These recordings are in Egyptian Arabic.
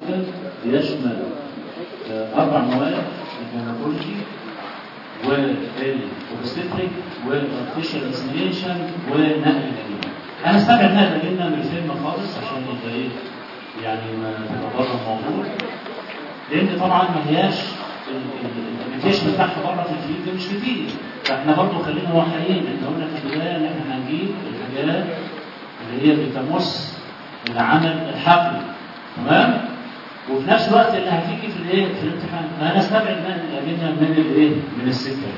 ميديكال بيشمل آه، اربع مواد الجينيكولوجي والاوبستريك والارتفيشال انسيميشن ونقل الجنين. انا استبعد نقل الجنين من الفيلم خالص عشان يبقى ايه يعني ما تبقى بره الموضوع لان طبعا ما هياش الابلكيشن بتاعها بره في الفيلد مش كتير فاحنا برضه خلينا واقعيين احنا قلنا في البدايه ان احنا هنجيب الحاجات اللي هي بتمس العمل الحقلي تمام وفي نفس الوقت اللي هتيجي في الايه في الامتحان فهنستبعد بقى الادله من الايه من السكه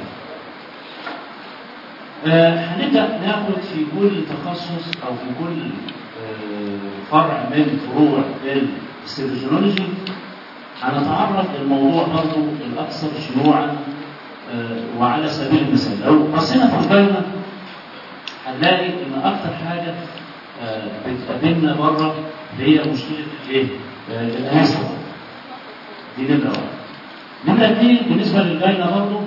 آه هنبدا ناخد في كل تخصص او في كل آه فرع من فروع السيروجينولوجي هنتعرض للموضوع برضه الاكثر شيوعا آه وعلى سبيل المثال لو بصينا في القائمه هنلاقي ان اكثر حاجه آه بتقابلنا بره هي مشكله الايه؟ آه الانسه دي نمره واحد. نمره اثنين بالنسبه للجاينا برضه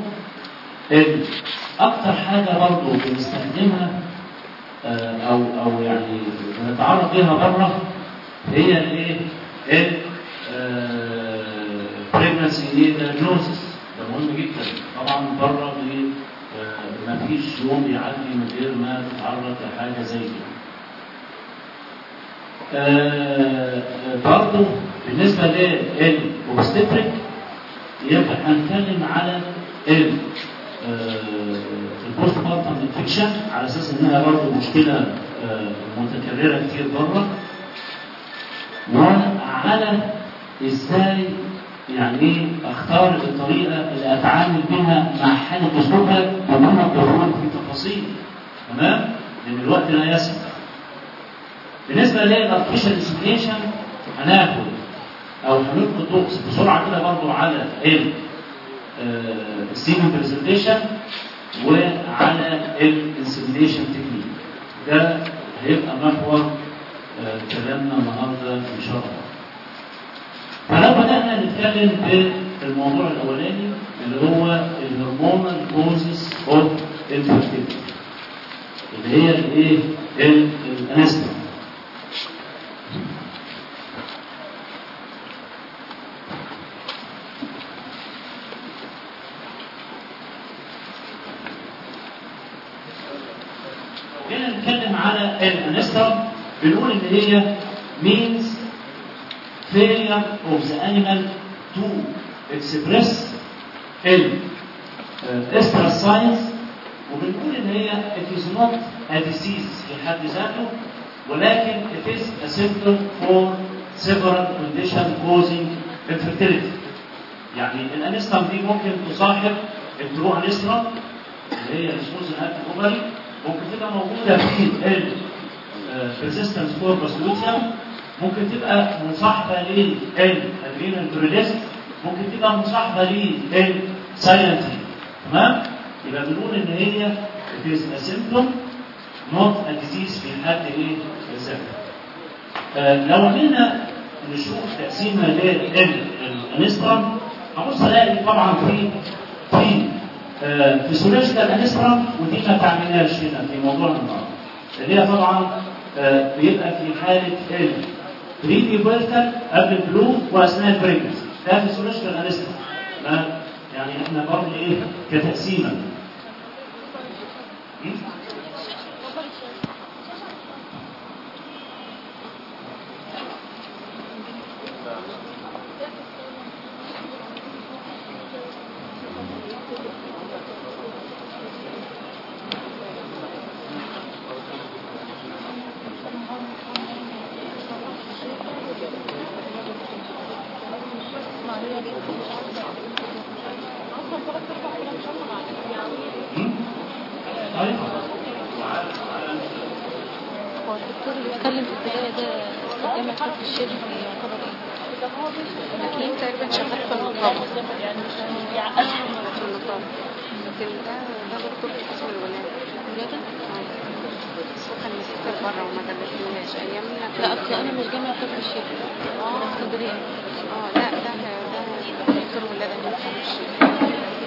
اكثر حاجه برضه بنستخدمها او او يعني بنتعرض ليها بره هي الايه؟ pregnancy ايه diagnosis ده مهم جدا طبعا بره ما فيش يوم بيعدي من غير ما تتعرض لحاجه زي كده. آه برضه بالنسبه للاوبستريك يبقى هنتكلم على ال البوست بارتم انفكشن على اساس انها برضه مشكله آه متكرره كتير بره وعلى ازاي يعني ايه اختار الطريقه اللي اتعامل بها مع حاله اسلوبها بدون الدخول في تفاصيل تمام؟ لان الوقت لا يسمح. بالنسبه للارتفيشال انسيميشن هناخد او هنلقي ضوء بسرعه كده برضه على ال السيمن برزنتيشن وعلى الانسيميشن تكنيك. ده هيبقى محور كلامنا النهارده ان شاء الله. فلو بدأنا نتكلم في الموضوع الأولاني اللي هو الهرمونال كوزز اوف infertility اللي هي الايه؟ الانسترا هنا نتكلم على الانسترا بنقول ان هي means failure of the animal to express extra signs وبنقول ان هي it is not a disease في حد ذاته ولكن it is a symptom for several conditions causing infertility يعني الانستم دي ممكن تصاحب البرو انسترا اللي هي السوز الهاتف اوفري ممكن تبقى موجوده في ال persistence corpus luteum ممكن تبقى مصاحبة للادرينال بريليست ممكن تبقى مصاحبة للسايلنتي تمام؟ يبقى بنقول ان هي it is a symptom not a disease في حد ايه؟ الذكر. آه لو عملنا نشوف تقسيمة للانسترام هبص الاقي طبعا في في آه فيسيولوجيكال انسترام ودي ما بتعملهاش هنا في موضوع النهارده. اللي هي طبعا آه بيبقى في حالة ال بري بيرتال قبل البلوغ واثناء البريجنسي ده فيسيولوجيكال انسترا يعني احنا برضه ايه كتقسيمه هو الدكتور اللي اتكلم في البداية ده استخدام الحرف الشبه يعتبر ايه؟ مكين تقريبا شغال في النقابة يعني مش بيعقدها في النقابة لكن ده ده دكتور في قسم الولادة ولادة؟ بس هو كان مسافر بره وما دبسناش ايامنا لا اصل انا مش جامعة طب الشيخ انا اسكندرية اه لا ده ده دكتور ولادة من قسم الشيخ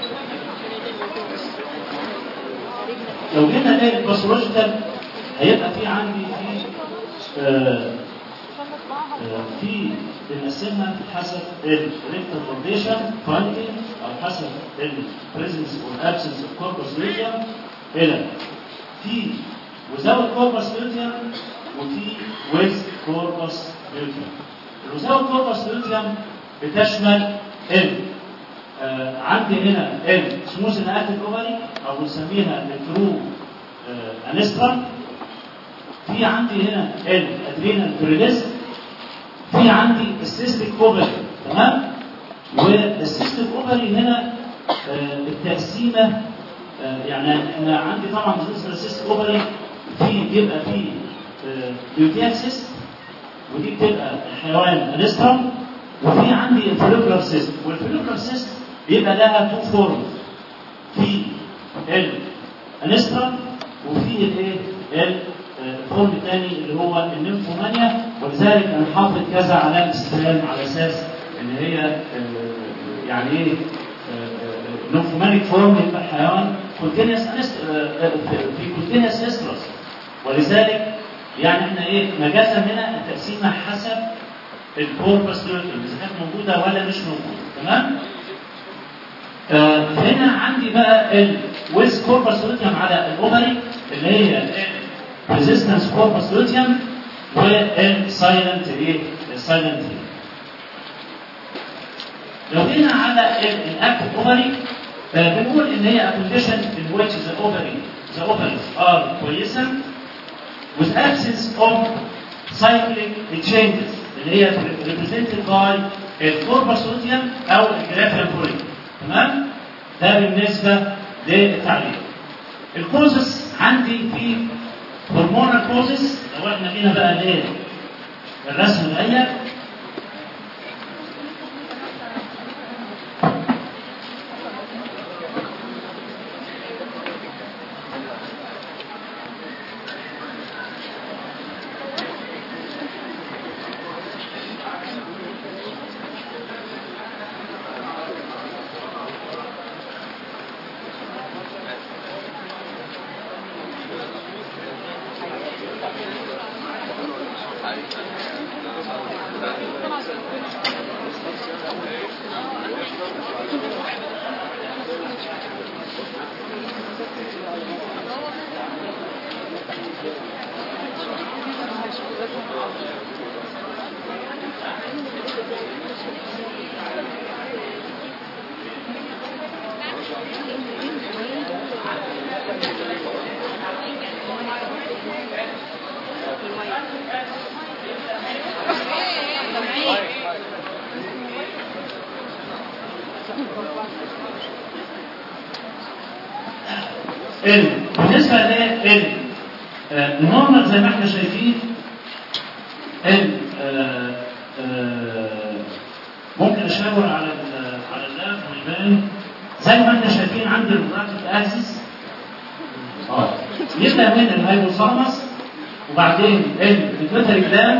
لو جينا نلاقي الباثولوجيكال هيبقى في عندي في آه آه، في بنقسمها حسب الريكتال فاونديشن فايندنج او حسب البريزنس اور ابسنس اوف كوربس لوتيوم الى في وزاوت كوربس لوتيوم وفي ويز كوربس لوتيوم الوزاوت كوربس لوتيوم بتشمل ال آه، عندي هنا ال سموث اكتف اوفري او بنسميها الترو انسترا في عندي هنا ال ادرينال بريليست في عندي السيستيك اوفري تمام والسيستيك اوفري هنا آه، التقسيمه آه، يعني احنا عندي طبعا بالنسبه للسيستيك اوفري في بيبقى في بيوتيال سيست ودي بتبقى الحيوان انسترم وفي عندي الفوليكولار سيست والفوليكولار سيست بيبقى لها تو فورم في الانسترم وفي الايه الفورم الثاني اللي هو النيمفومانيا ولذلك انا حاطط كذا علامه استفهام على اساس ان هي آه، يعني ايه نيمفومانيك فورم يبقى حيوان كونتينيوس في كونتينيوس استرس ولذلك يعني احنا ايه مجازا هنا التقسيمه حسب الكوربس لوتيوم اذا كانت موجوده ولا مش موجوده تمام؟ آه، هنا عندي بقى الويز كوربس لوتيوم على الاوفري اللي هي ريزيستنس كوربس لوتيوم والسايلنت ايه؟ السايلنت ايه؟ لو جينا على الاكتف اوفري بنقول ان هي كونديشن in which the ovary the ovaries are كويسه with absence of cyclic changes اللي هي represented by الكوربس لوتيوم او الجرافيال فوريك تمام؟ ده بالنسبه للتعليم. الكوزس عندي في هرمونال كوزس لو احنا جينا بقى ليه الرسم الضيق ال بالنسبه لل النورمال زي ما احنا شايفين ال آه، آه، ممكن اشاور على ال- على اللاب ويبان زي ما احنا شايفين عند البراكت اكسس اه يبدا من الهايبوثالاموس وبعدين البيتوتري جلاند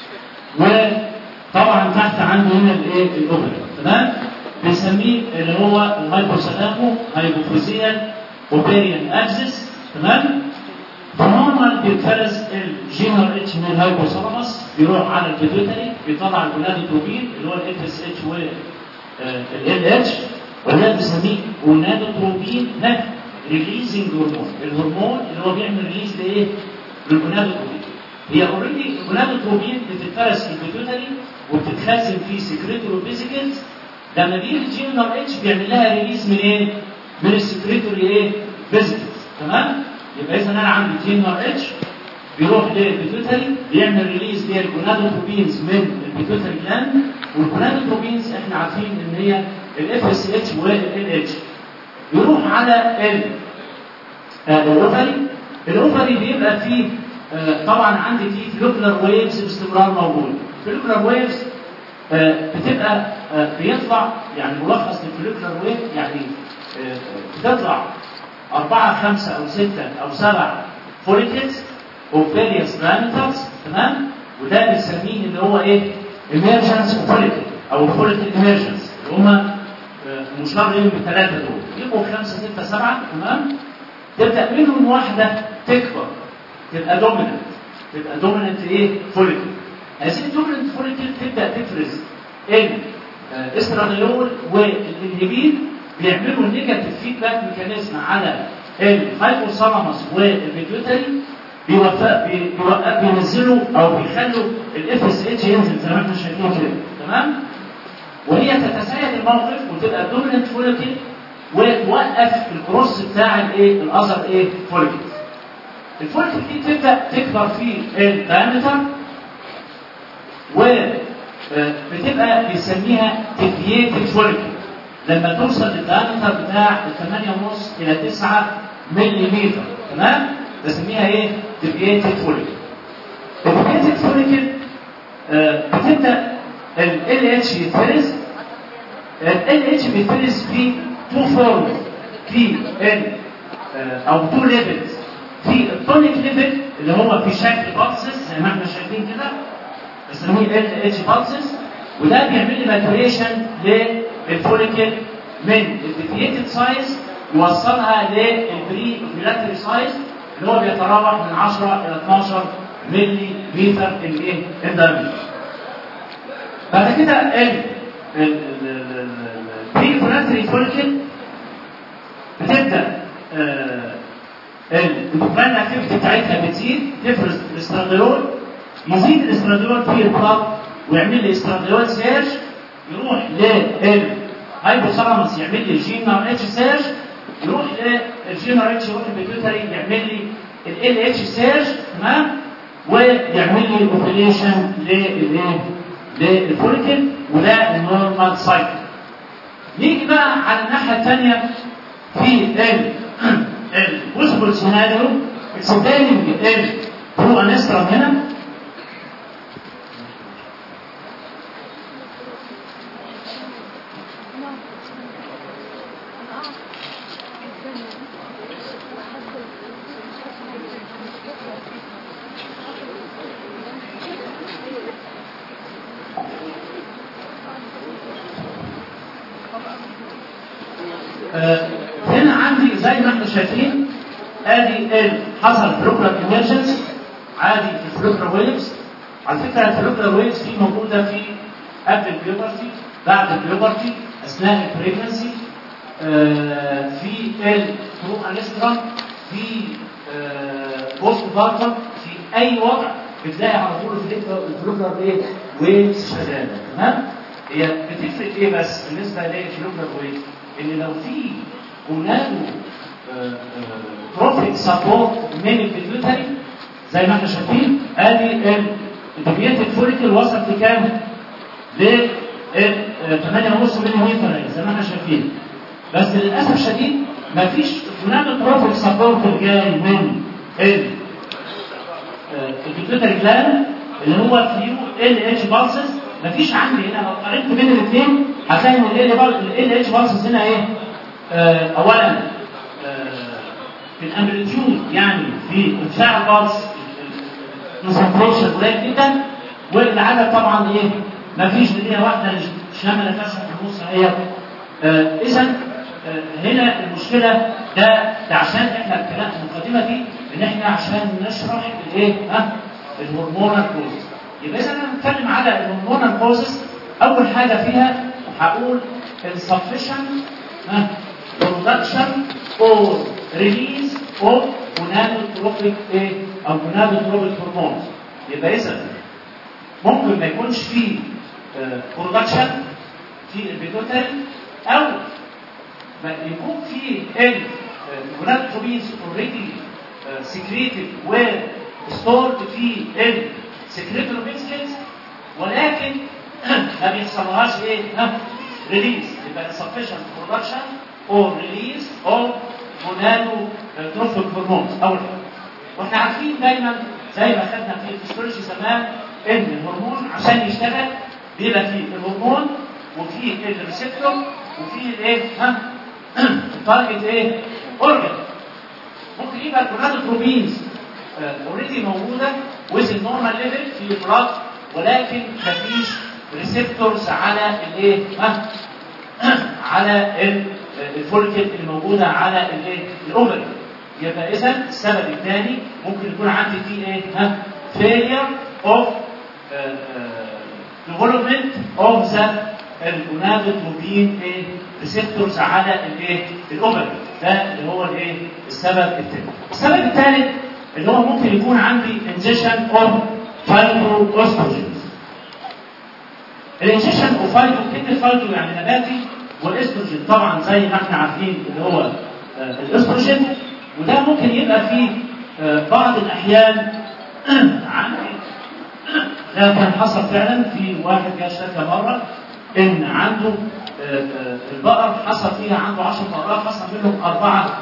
وطبعا تحت عنده هنا الايه الاوفري تمام بنسميه اللي هو الهايبوثالامو هايبوفيزيال اوبيريان اكسس تمام فنورمال بيتفرز الجينر اتش من الهايبوثالاموس بيروح على البيتوتري بيطلع الجونادوتروبين اللي هو الاف اس اتش والال اتش وده بنسميه جونادوتروبين ده ريليزنج هرمون الهرمون اللي هو بيعمل ريليز لايه؟ للجونادوتروبين هي اوريدي الجونادوتروبين بتتفرز في البيتوتري وبتتخزن في سكريتوري فيزيكلز لما بيجي الجينر اتش بيعمل لها ريليز من ايه؟ من السكريتوري ايه؟ فيزيكلز تمام؟ يبقى اذا انا عندي جينر اتش بيروح للبيتوتري بيعمل ريليز للجونادوتروبينز من البيتوتري جلاند والجونادوتروبينز احنا عارفين ان هي الاف اس اتش والال اتش يروح على ال آه، الاوفري الاوفري بيبقى فيه آه، طبعا عندي فيه فلوكلر ويفز باستمرار موجود فلوكلر ويفز بتبقى آه، بيطلع يعني ملخص للفلوكلر ويف يعني آه، بتطلع أربعة خمسة أو ستة أو سبع فوليكلز of various diameters تمام وده بنسميه اللي هو ايه emergence follicle او follicle emergence اللي هما آه، مشار ليهم بالثلاثه دول يبقوا خمسه سته سبعه تمام تبدا منهم واحده تكبر تبقى دوميننت تبقى دوميننت ايه فوليكل هذه الدوميننت فوليكل تبدا تفرز الاستراديول والانهبين بيعملوا نيجاتيف فيدباك ميكانيزم على الهايبوثالاموس والبيتيوتري بيوفق بي- بيوقف بينزلوا او بيخلوا الاف اس اتش ينزل زي ما احنا شايفين كده تمام وهي تتساهل الموقف وتبقى دوميننت فوليكل وتوقف الكروس بتاع الايه الاذر ايه فوليكل الفوليكل دي تبدا تكبر في الدايمتر وبتبقى بنسميها ديفييتد فوليكل لما توصل للدايمتر بتاع 8.5 الى 9 ملم تمام بسميها ايه ديفييتد فوليكل الديفييتد فوليكل بتبدا ال اتش يتفرز ال اتش بيتفرز في تو فورمز في ال او تو ليفلز في التونيك ليفل اللي هو في شكل بلسز زي ما احنا شايفين كده بنسميه ال اتش بلسز وده بيعمل لي ماتوريشن للفوليكل من الديفييتد سايز يوصلها للبري اوفيلاتري سايز اللي هو بيتراوح من 10 الى 12 ملي متر الايه الدايمتر بعد كده ال البري اوفيلاتري فوليكل بتبدا البروجرام اكتيفيتي بتاعتها بتزيد تفرز الاستراديول يزيد الاستراديول في البلاد ويعمل لي استراديول سيرش يروح للهايبوثالاموس يعمل لي جين ار اتش سيرش يروح للجين ار اتش يروح البيتيوتري يعمل لي ال اتش سيرش تمام ويعمل لي اوبريشن للايه للفوليكل وده النورمال سايكل نيجي بقى على الناحيه الثانيه في ال البوسبل سيناريو اكسبليننج ال ثرو انسترا هنا آه، هنا عندي زي ما احنا شايفين ادي ال حصل فلوكرال ايمرجنسي عادي في الفلوكرال ويفز على فكره الفلوكرال ويفز دي موجوده في قبل البيوبرتي بعد البيوبرتي اثناء البريجنسي آه، في ال ثرو انسترا في بوست بارتم في اي وضع بتلاقي على طول الفلوكرال ايه ويفز شغاله تمام هي بتفرق ايه بس بالنسبه للفلوكرال ويفز ان لو في جونادو تروفيك سبورت من البيتيوتري زي ما احنا شايفين ادي الديفيتد فوليكل وصل لكام؟ ل 8.5 ملم زي ما احنا شايفين بس للاسف الشديد مفيش جونادو تروفيك سبورت جاي من ال البيتيوتري جلاند اللي هو كيو ال اتش بالسز مفيش عندي هنا لو قارنت بين الاثنين هتلاقي ان ال اتش بالسز هنا ايه؟ آه اولا آه في الامبليتيود يعني في ارتفاع البلس الكونسنتريشن قليل جدا والعدد طبعا ايه؟ مفيش دقيقه واحده شامله نفسها في النص هي آه اذا هنا المشكله ده, ده عشان احنا الكلام المقدمه دي ان احنا عشان نشرح الايه؟ ها؟ الهرمونال بروسيس يبقى اذا انا بتكلم على الهرمونال بروسيس اول حاجه فيها هقول insufficient ها production or release of gonadotropic ايه او gonadotropic hormones يبقى اذا ممكن ما يكونش فيه برودكشن في البيتوتري او ما يكون فيه الجونادوتروبينز اوريدي سكريتد وستورد في السكريتور بيسكلز ولكن ما بيحصلهاش ايه؟ ها؟ ريليز يبقى insufficient production or release of gonadotrophic hormones اول حاجه واحنا عارفين دايما زي ما خدنا في الفسيولوجي زمان ان الهرمون عشان يشتغل بيبقى فيه الهرمون وفيه الريسبتور وفيه الايه؟ ها؟ التارجت ايه؟ اورجن ممكن يبقى الجونادوتروبينز اوريدي موجوده ويز النورمال ليفل في البلاد ولكن مفيش ريسبتورز على الايه؟ ها؟ على الفولكل اللي موجوده على الايه؟ الاوفري. يبقى اذا السبب الثاني ممكن يكون عندي فيه ايه؟ ها؟ failure of development of the الجونادوتروبين ايه ريسبتورز على الايه الاوفري ده اللي هو الايه السبب الثاني السبب الثالث اللي هو ممكن يكون عندي انجيشن اوف فايتو اوستروجينز الانجيشن اوف فايتو كلمه فايتو يعني نباتي والاستروجين طبعا زي ما احنا عارفين اللي هو آه، الاستروجين وده ممكن يبقى فيه آه، بعض الاحيان عندي ده كان حصل فعلا في واحد جه اشتكى مره ان عنده آه، آه، البقر حصل فيها عنده 10 بقرات حصل منهم اربعه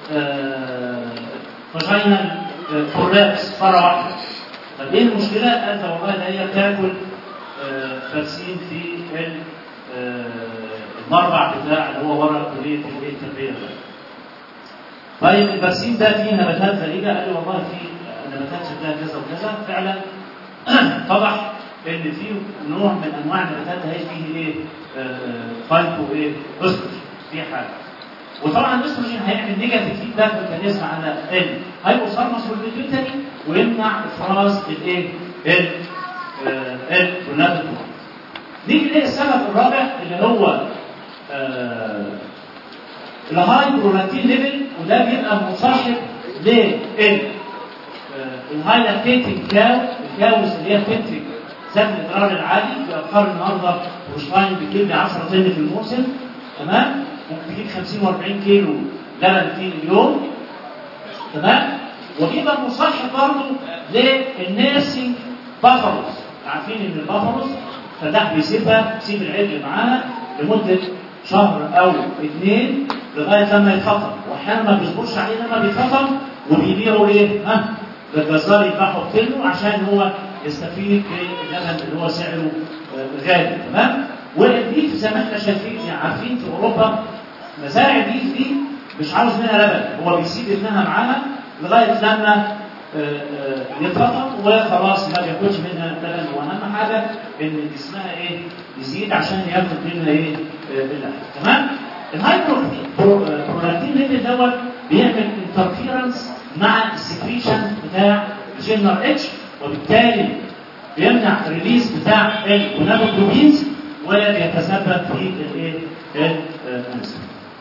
فاجينال كولابس مره واحده طب ايه المشكله؟ قال ده والله ده هي بتاكل آه، برسيم في ال- آه، المربع بتاع اللي هو ورا كليه الايه التربيه ده. طيب البرسيم ده فيه نباتات غريبه قال لي والله في نباتات شكلها كذا وكذا فعلا اتضح ان في نوع من انواع النباتات هي فيه ايه فايتو ايه استروجين في حاجه وطبعا الاستروجين هيعمل نيجاتيف فيدباك ميكانيزم على الهايبوثالاموس والبيتيوتري ويمنع افراز الايه ال الجونادوتروبين نيجي للسبب الرابع اللي هو آه، الهاي برولاكتين ليفل وده بيبقى مصاحب لل الهاي لاكتيتنج كاو الكاوز اللي هي بتنتج ذات الادرار العالي بأبقار النهارده وشراين بتجيب 10 طن في الموسم تمام ممكن تجيب 50 و40 كيلو لبن في اليوم تمام وبيبقى مصاحب برضه للنيرسينج بافلوز عارفين ان البافلوز فلاح بيسيبها يسيب العجل معاها لمده شهر او اثنين لغايه لما يتفطم واحيانا ما بيصبرش عليه لما بيتفطم وبيبيعوا ايه؟ ها؟ للجزار يذبحه بكيلو عشان هو يستفيد باللبن اللي هو سعره آه، غالي تمام؟ والبيف زي ما احنا شايفين يعني عارفين في اوروبا مزارع البيف دي مش عاوز منها لبن هو بيسيب ابنها معاها لغايه لما آه، آه، يتفطم وخلاص ما بياكلش منها لبن واهم حاجه ان جسمها ايه يزيد عشان ياخد منها ايه آه، اللحم تمام الهاي برولاكتين ليفل دوت بيعمل انترفيرنس مع السكريشن بتاع الجينر اتش وبالتالي بيمنع الريليز بتاع الكونابوكلوبينز وبيتسبب في الايه الانسولين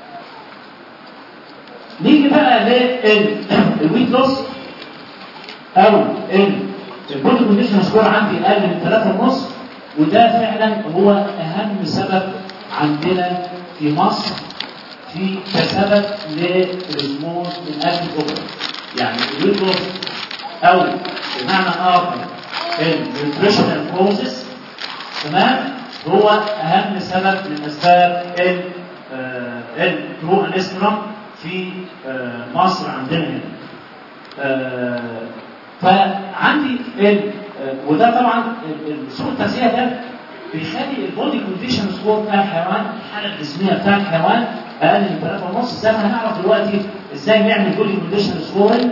نيجي بقى للويت لوس او البودي كونديشن سكور عندي اقل من 3.5 وده فعلا هو اهم سبب عندنا في مصر في كسبب للسمول الاكل اوفر يعني الويت لوس او بمعنى اخر النيوتريشنال كوزز تمام هو اهم سبب من اسباب ال الترو انسترام في آه، مصر عندنا هنا آه، فعندي ال آه، وده طبعا ال- ال- سوء التغذيه ده بيخلي البودي كونديشن سكور بتاع الحيوان الحاله الجسميه بتاع الحيوان اقل من 3.5 زي ما هنعرف دلوقتي ازاي نعمل بودي كونديشن سكورنج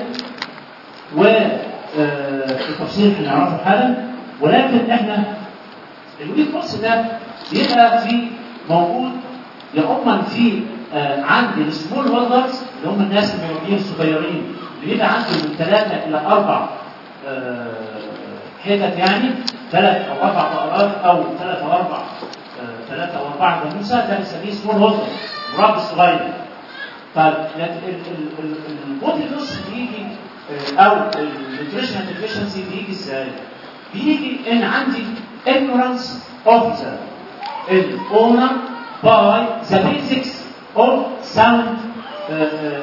والتفصيل هنعرفه حالا ولكن احنا الويك بوكس ده بيبقى في موجود يا اما في آه عند السمول هولدرز اللي هم الناس المربيين الصغيرين اللي بيبقى عنده من ثلاثه الى اربع آه حتت يعني ثلاث او اربع بقرات او ثلاث او اربع آه ثلاثه او اربع جاموسه ده بنسميه سمول هولدر مربي صغير طيب البودي لوس بيجي آه، او النيوتريشنال ديفيشنسي بيجي ازاي؟ بيجي ان عندي ignorance of the owner by the basics of sound uh,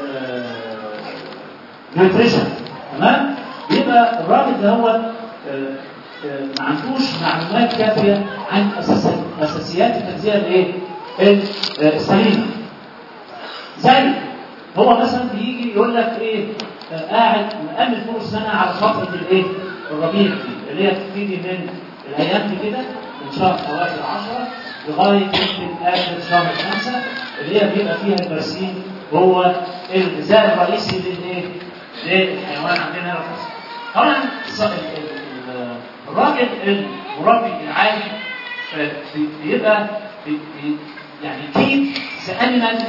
uh, nutrition تمام؟ يبقى الراجل ده هو آه، آه، ما عندوش معلومات كافيه عن أساس- اساسيات التغذيه الايه؟ ال- آه، السليمه. زي هو مثلا بيجي يقول لك ايه آه، قاعد مأمن طول السنه على فتره الايه؟ الربيع دي اللي هي بتبتدي من الايام دي كده من شهر اواخر 10 لغايه يمكن اخر شهر 5 اللي هي بيبقى فيها البرسيم هو الغذاء الرئيسي للايه؟ للحيوان عندنا هنا في مصر. طبعا الص- ال- ال- ال- الراجل المربي العادي آه، بي- بيبقى بي- بي- يعني كيب ذا انيمال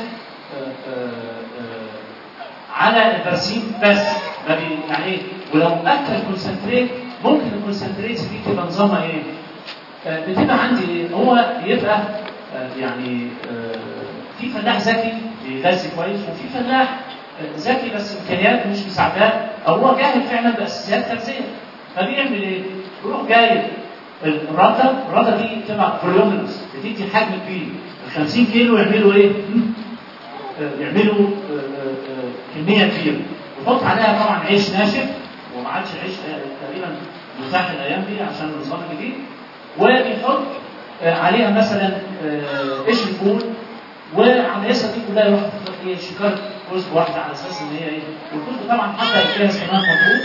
على البرسيم بس ما بي يعني ايه ولو اكل كونسنتريت ممكن الكونسنتريتس دي تبقى نظامها ايه؟ آه، بتبقى عندي ايه؟ هو يبقى آه، يعني آه، في فلاح ذكي بيغذي كويس وفي فلاح آه، ذكي بس امكانيات مش مساعداه او هو جاهل فعلا باساسيات تغذيه فبيعمل ايه؟ يروح جايب الرده الرده دي تبقى فوليومنس بتدي حجم كبير ال 50 كيلو يعملوا ايه؟ هم؟ آه، يعملوا آه، آه، آه، كميه كبيره ويحط عليها طبعا عيش ناشف وما عادش عيش آه، تقريبا متاح الايام دي عشان النظام الجديد وبيحط آه، عليها مثلا آه، قشر فول وعلى القصه دي كلها يروح يحط ايه شكاره كوز واحده على اساس ان هي ايه والكوز طبعا حتى الجهاز كمان مضروب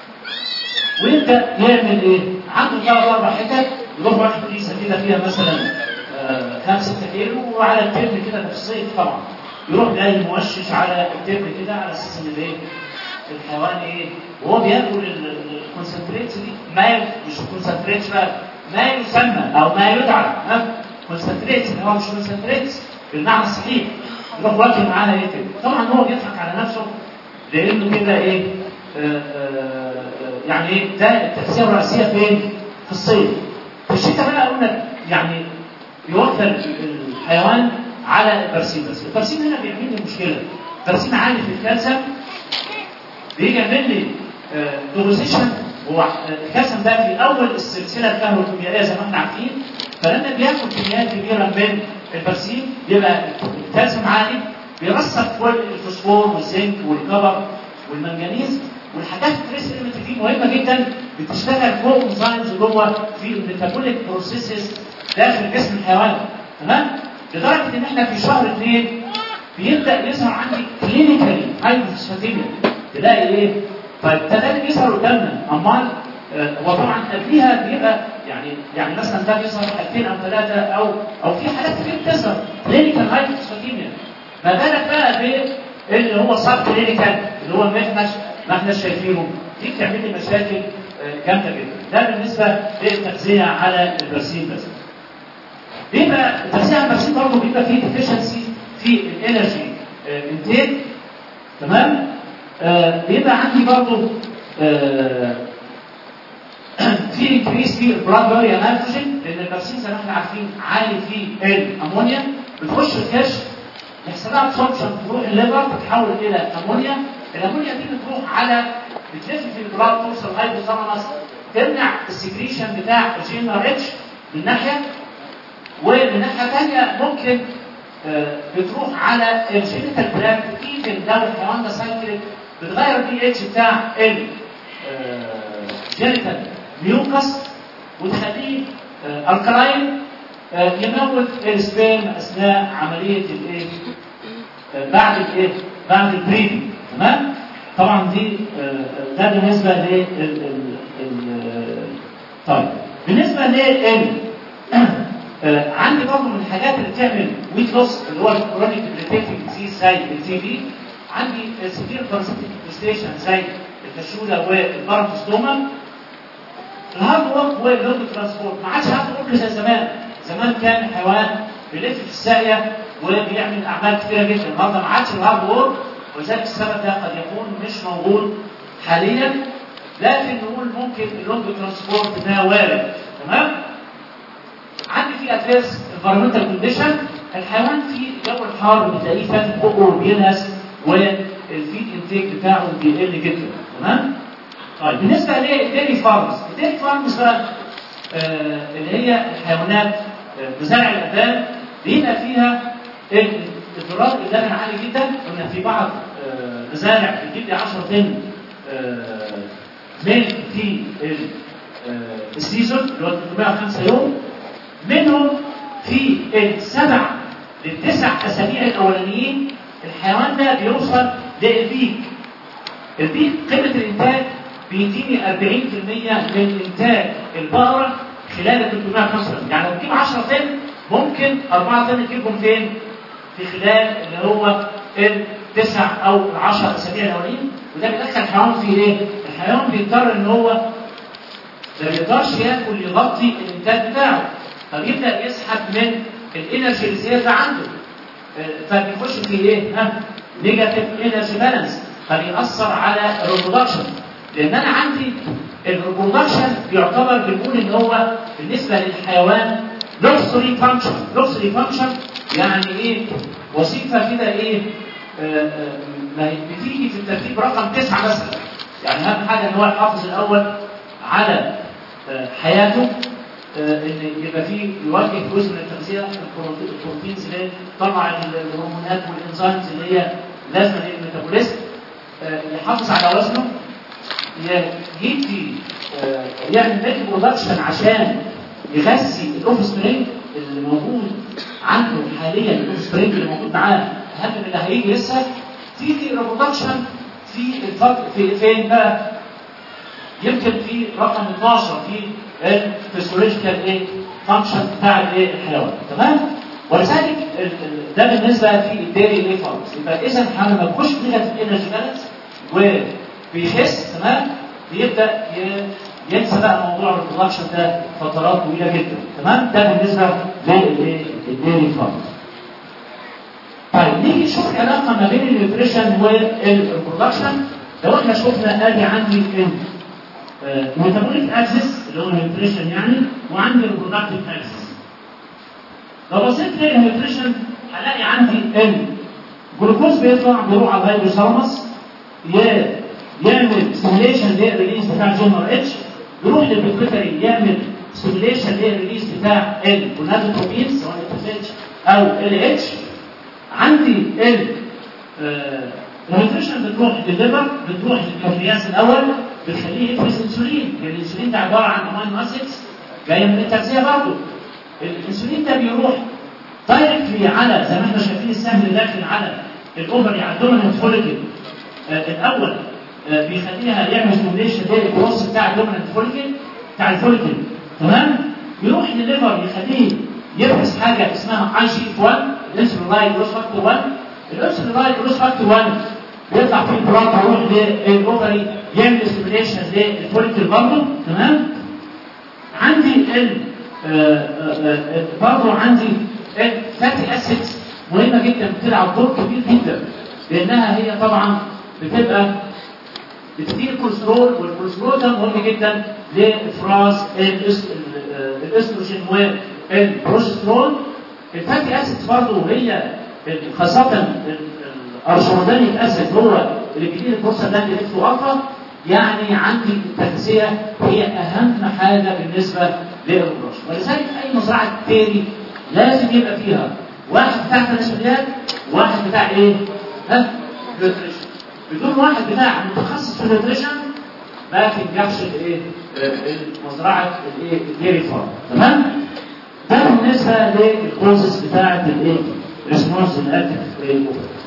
ويبدا يعمل ايه؟ عنده ثلاث اربع حتت يروح واحد كيسه كده فيها مثلا آه، خمسة ستة كيلو وعلى الترم كده في الصيف طبعا يروح جاي موشش على الترم كده على اساس ان الايه؟ الحيوان ايه؟ وهو بياكل الكونسنتريتس دي ما ي- مش الكونسنتريتس بقى ما يسمى او ما يدعى ها كونسنتريتس اللي هو مش كونسنتريتس بالمعنى الصحيح يروح واكل معانا ايه كده طبعا هو بيضحك على نفسه لانه كده ايه آه، آه، آه، يعني ايه ده التغذيه الرئيسيه فين؟ في الصيف في الشتاء بقى قلنا يعني يوفر الحيوان على البرسيم بس البرسيم هنا بيعمل لي مشكله البرسيم عالي في الكالسيوم بيجي يعمل لي دوبوزيشن هو آه، الكالسيوم ده في اول السلسله الكهروكيميائيه زي ما احنا عارفين فلما بياخد كميات كبيره من البرسيم بيبقى الكالسيوم عالي بيرسب كل الفوسفور والزنك والكبر والمنجنيز والحاجات التريس اللي دي مهمه جدا بتشتغل فوق انزيمز جوه في الميتابوليك بروسيسز داخل جسم الحيوان تمام لدرجه ان احنا في شهر اثنين بيبدا يظهر عندي كلينيكالي هايبوفوسفاتيميا تلاقي ايه؟ طيب ده ده اللي بيظهر قدامنا امال آه، هو طبعا قبليها بيبقى يعني يعني مثلا ده بيظهر حالتين او ثلاثه او او في حالات كتير بتظهر كلينيكال هايبوفوسفاتيميا ما بالك بقى باللي هو صار كلينيكال اللي هو ما احنا ما احنا شايفينه دي بتعمل لي مشاكل آه، جامده جدا ده بالنسبه للتغذيه على البرسيم بس بيبقى التغذيه على البرسيم برضه بيبقى فيه ديفيشنسي في الانرجي انتيك تمام آه بيبقى عندي برضه آه في انكريس في البلاد باريا نيتروجين لان البرسيم زي ما احنا عارفين عالي في الامونيا بتخش الكشف يحصل لها ابسوربشن تروح الليفر تتحول الى امونيا الامونيا دي بتروح على بتلف في البلاد توصل هايبوثالاموس تمنع السكريشن بتاع الجين ار اتش من ناحيه ومن ناحيه ثانيه ممكن آه، بتروح على الجينيتال بلاك ايفن لو الحيوان ده سايكليك بتغير البي اتش بتاع الجينيتال ميوكس وتخليه آه، الكلاين آه، يموت السبيرم اثناء عمليه الايه؟ آه، بعد الايه؟ بعد البريدنج تمام؟ طبعا دي آه، ده بالنسبه لل ال- ال- ال- طيب بالنسبه لل آه، عندي برضه من الحاجات اللي بتعمل ويت لوس اللي هو الكرونيك ديبريتيفنج ديزيز زي التي بي عندي سيفير باراسيتيك انفستيشن زي الفشوله والبارامستوما الهارد وورك واللود ترانسبورت ما عادش هارد وورك زي زمان زمان كان الحيوان بيلف في الساقيه وبيعمل اعمال كثيره جدا النهارده ما عادش الهارد وورك ولذلك السبب ده قد يكون مش موجود حاليا لكن نقول ممكن اللود ترانسبورت ده وارد تمام عندي في ادفيرس انفيرمنتال كونديشن الحيوان في الجو الحار بتلاقيه فاتح بقه وبينهس والفيد انتيك بتاعه بيقل جدا تمام طيب بالنسبه للديري فارمز الديري فارمز بقى آه اللي هي الحيوانات آه مزارع الابان بيبقى فيها الضرار اللبن عالي جدا قلنا في بعض آه مزارع بتجيب لي 10 طن آه ميلك في ال- آه السيزون اللي هو 305 يوم منهم في السبع للتسع اسابيع الاولانيين الحيوان ده بيوصل للبيك البيك قيمه الانتاج بيديني 40% من انتاج البقره خلال 305 يوم يعني لو بتجيب 10 طن ممكن 4 طن تجيبهم فين؟ في خلال اللي هو التسع او العشر اسابيع الاولين وده بيدخل الحيوان في ايه؟ الحيوان بيضطر ان هو ما بيقدرش ياكل يغطي الانتاج بتاعه فبيبدا يسحب من الانرجي اللي زياده عنده آه، فبيخش في ايه؟ ها؟ نيجاتيف انرجي بالانس فبيأثر على الريبرودكشن لان انا عندي الريبرودكشن يعتبر بنقول ان هو بالنسبه للحيوان لوكسري فانكشن لوكسري فانكشن يعني ايه وظيفه كده ايه آه، آه، ما هي بتيجي في الترتيب رقم تسعه مثلا يعني اهم حاجه ان هو يحافظ الاول على آه، حياته آه، ان يبقى فيه يوجه جزء من التغذيه البروتين- البروتينز اللي هي تطلع الهرمونات والانزيمز اللي هي لازمه للميتابوليزم آه، يحافظ على وزنه ي- يدي آه، يعمل ميلك برودكشن عشان يغذي الاوف سبرينج اللي موجود عنده حاليا الاوف سبرينج اللي موجود معاه اهم من اللي هيجي لسه تيجي ريبرودكشن في الفرق في فين بقى؟ يمكن في رقم 12 في الفسيولوجيكال ايه فانكشن بتاع الايه الحيوان تمام ولذلك ال- ال- ده بالنسبه في الديري ايه فارمز يبقى اذا احنا لما بنخش في نيجاتيف انرجي بالانس وبيخس تمام بيبدا ي- ينسى بقى موضوع البرودكشن ده فترات طويله جدا تمام ده بالنسبه للديري فارمز طيب نيجي نشوف العلاقه ما بين النيوتريشن والبرودكشن لو احنا شفنا ادي عندي ان ميتابوليك اكسس اللي هو النيوتريشن يعني وعندي البرودكتيف اكسس لو بصيت للنيوتريشن هلاقي عندي ان جلوكوز بيطلع بيروح على الهيدروثالاموس ي- يعمل ستيميليشن للريليز بتاع جونر اتش يروح للبيتويتري يعمل ستيميليشن للريليز بتاع الجونادوتروبين سواء اتش او ال اتش عندي ال النيوتريشن بتروح للليفر بتروح للبنكرياس الاول بتخليه يفرز انسولين لان الانسولين ده عباره عن امينو اسيدز جايه من التغذيه برضه الانسولين ده بيروح دايركتلي على زي ما احنا شايفين السهم اللي داخل على الاوفري على الدوميننت فوليكل آه الاول آه بيخليها يعمل ستيميليشن للبروس بتاع الدوميننت فوليكل بتاع الفوليكل تمام يروح للليفر يخليه يفرز حاجه اسمها اي جي 1 الانسولين جروس فاكتور 1 الانسولين جروس فاكتور 1 بيطلع في البلاد يروح للاوفري يعمل ستيميليشن للفوليكل برضه تمام عندي ال برضه عندي الفاتي اسيدز مهمه جدا بتلعب دور كبير جدا لانها هي طبعا بتبقى بتدي الكوليسترول والكوليسترول ده مهم جدا لافراز الأس- ال- الاستروجين والبروجسترون الفاتي اسيدز برضه هي خاصه الارشمدانيك اسيد هو اللي بيدير البروستاجلاند اف الفا يعني عندي التغذيه هي اهم حاجه بالنسبه للرش ولذلك اي مزرعه تاني لازم يبقى فيها واحد بتاع تناسليات واحد بتاع ايه؟ ها؟ نيوتريشن بدون واحد بتاع متخصص في النيوتريشن ما تنجحش الايه؟ آه، مزرعه الايه؟ الديري فارم تمام؟ ده بالنسبه للكوزز بتاعه الايه؟ ريسبونس الاكتف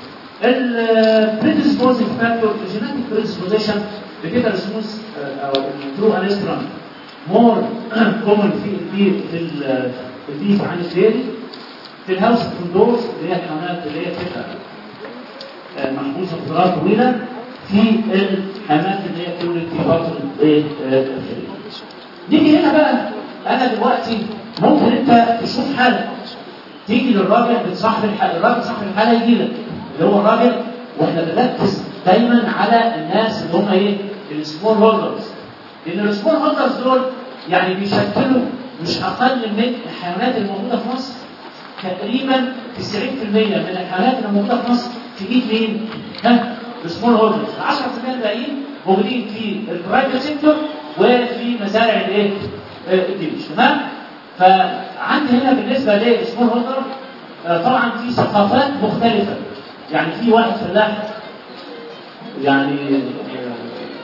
البريدisposing فاكتور الجينيتك بريدisposition بتبقى ريسبونس او الترو انسترام مور كومن في البي في ال- في البيف عن الديري في الهاوس كوندورز اللي هي الحيوانات اللي هي بتبقى آه، محبوسه فترات طويله في الحيوانات اللي هي بتولد في فتره ايه آه، الخليج. نيجي هنا بقى انا دلوقتي ممكن انت تشوف حاله تيجي للراجل بتصاحب الحاله الراجل صاحب الحاله يجي لك اللي هو الراجل واحنا بنركز دايما على الناس اللي هم ايه السمول هولدرز لان السمول هولدرز دول يعني بيشكلوا مش اقل من الحيوانات الموجوده في مصر تقريبا 90% من الحيوانات اللي موجوده في مصر في ايد مين؟ ها؟ السمول هولدرز 10% الباقيين موجودين في البرايفت سيكتور وفي مزارع الايه؟ آه، الجيش تمام؟ فعندي هنا بالنسبه للسمول هولدر آه، طبعا في ثقافات مختلفه يعني في واحد فلاح يعني آه،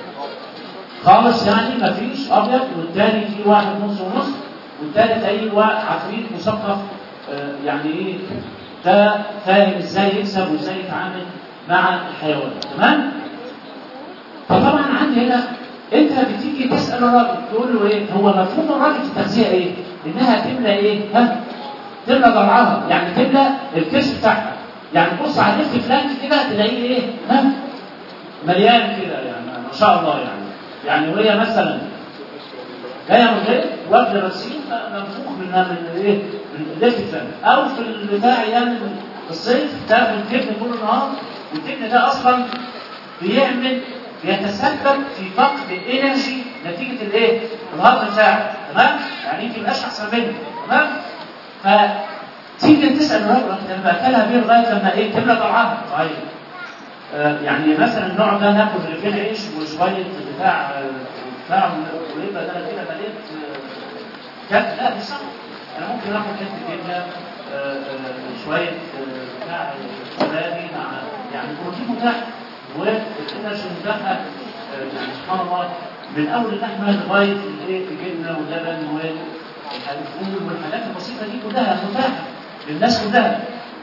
خالص يعني ما فيش ابيض والتاني في واحد نص ونص والتالت اي واحد عفريت مثقف آه، يعني ايه ده فاهم ازاي يكسب وازاي يتعامل مع الحيوان تمام فطبعا عندي هنا انت بتيجي تسال الراجل تقول له ايه هو مفهوم الراجل في التغذيه ايه انها تملى ايه ها تملى ضرعها يعني تملى الكرش بتاعها يعني بص على الليفت فلانك كده تلاقيه ايه ها مليان كده يعني ما شاء الله يعني يعني وهي مثلا جايه من غير واكله غسيل منفوخ من من ايه من الليفت فلانك او في البتاع يعني الصيف تاخد الجبن طول النهار والجبن ده اصلا بيعمل بيتسبب في فقد انرجي نتيجه الايه؟ الهضم بتاعه تمام؟ يعني يمكن يبقاش احسن منه تمام؟ فتيجي تسال الراجل انا باكلها بيه لغايه لما ايه تملى طبعها طيب آه يعني مثلا النوع ده ناخد رغيفين عيش وشويه بتاع آه، بتاع ويبقى ده أنا كده مليت آه، كف لا مش صح انا ممكن اخد حته جبنه آه، آه، شويه آه، بتاع زبادي مع يعني بروتين متاح والانرجي متاحه آه، يعني سبحان الله من اول اللحمه لغايه الايه الجبنه واللبن والفول والحاجات البسيطه دي كلها متاحه للناس كلها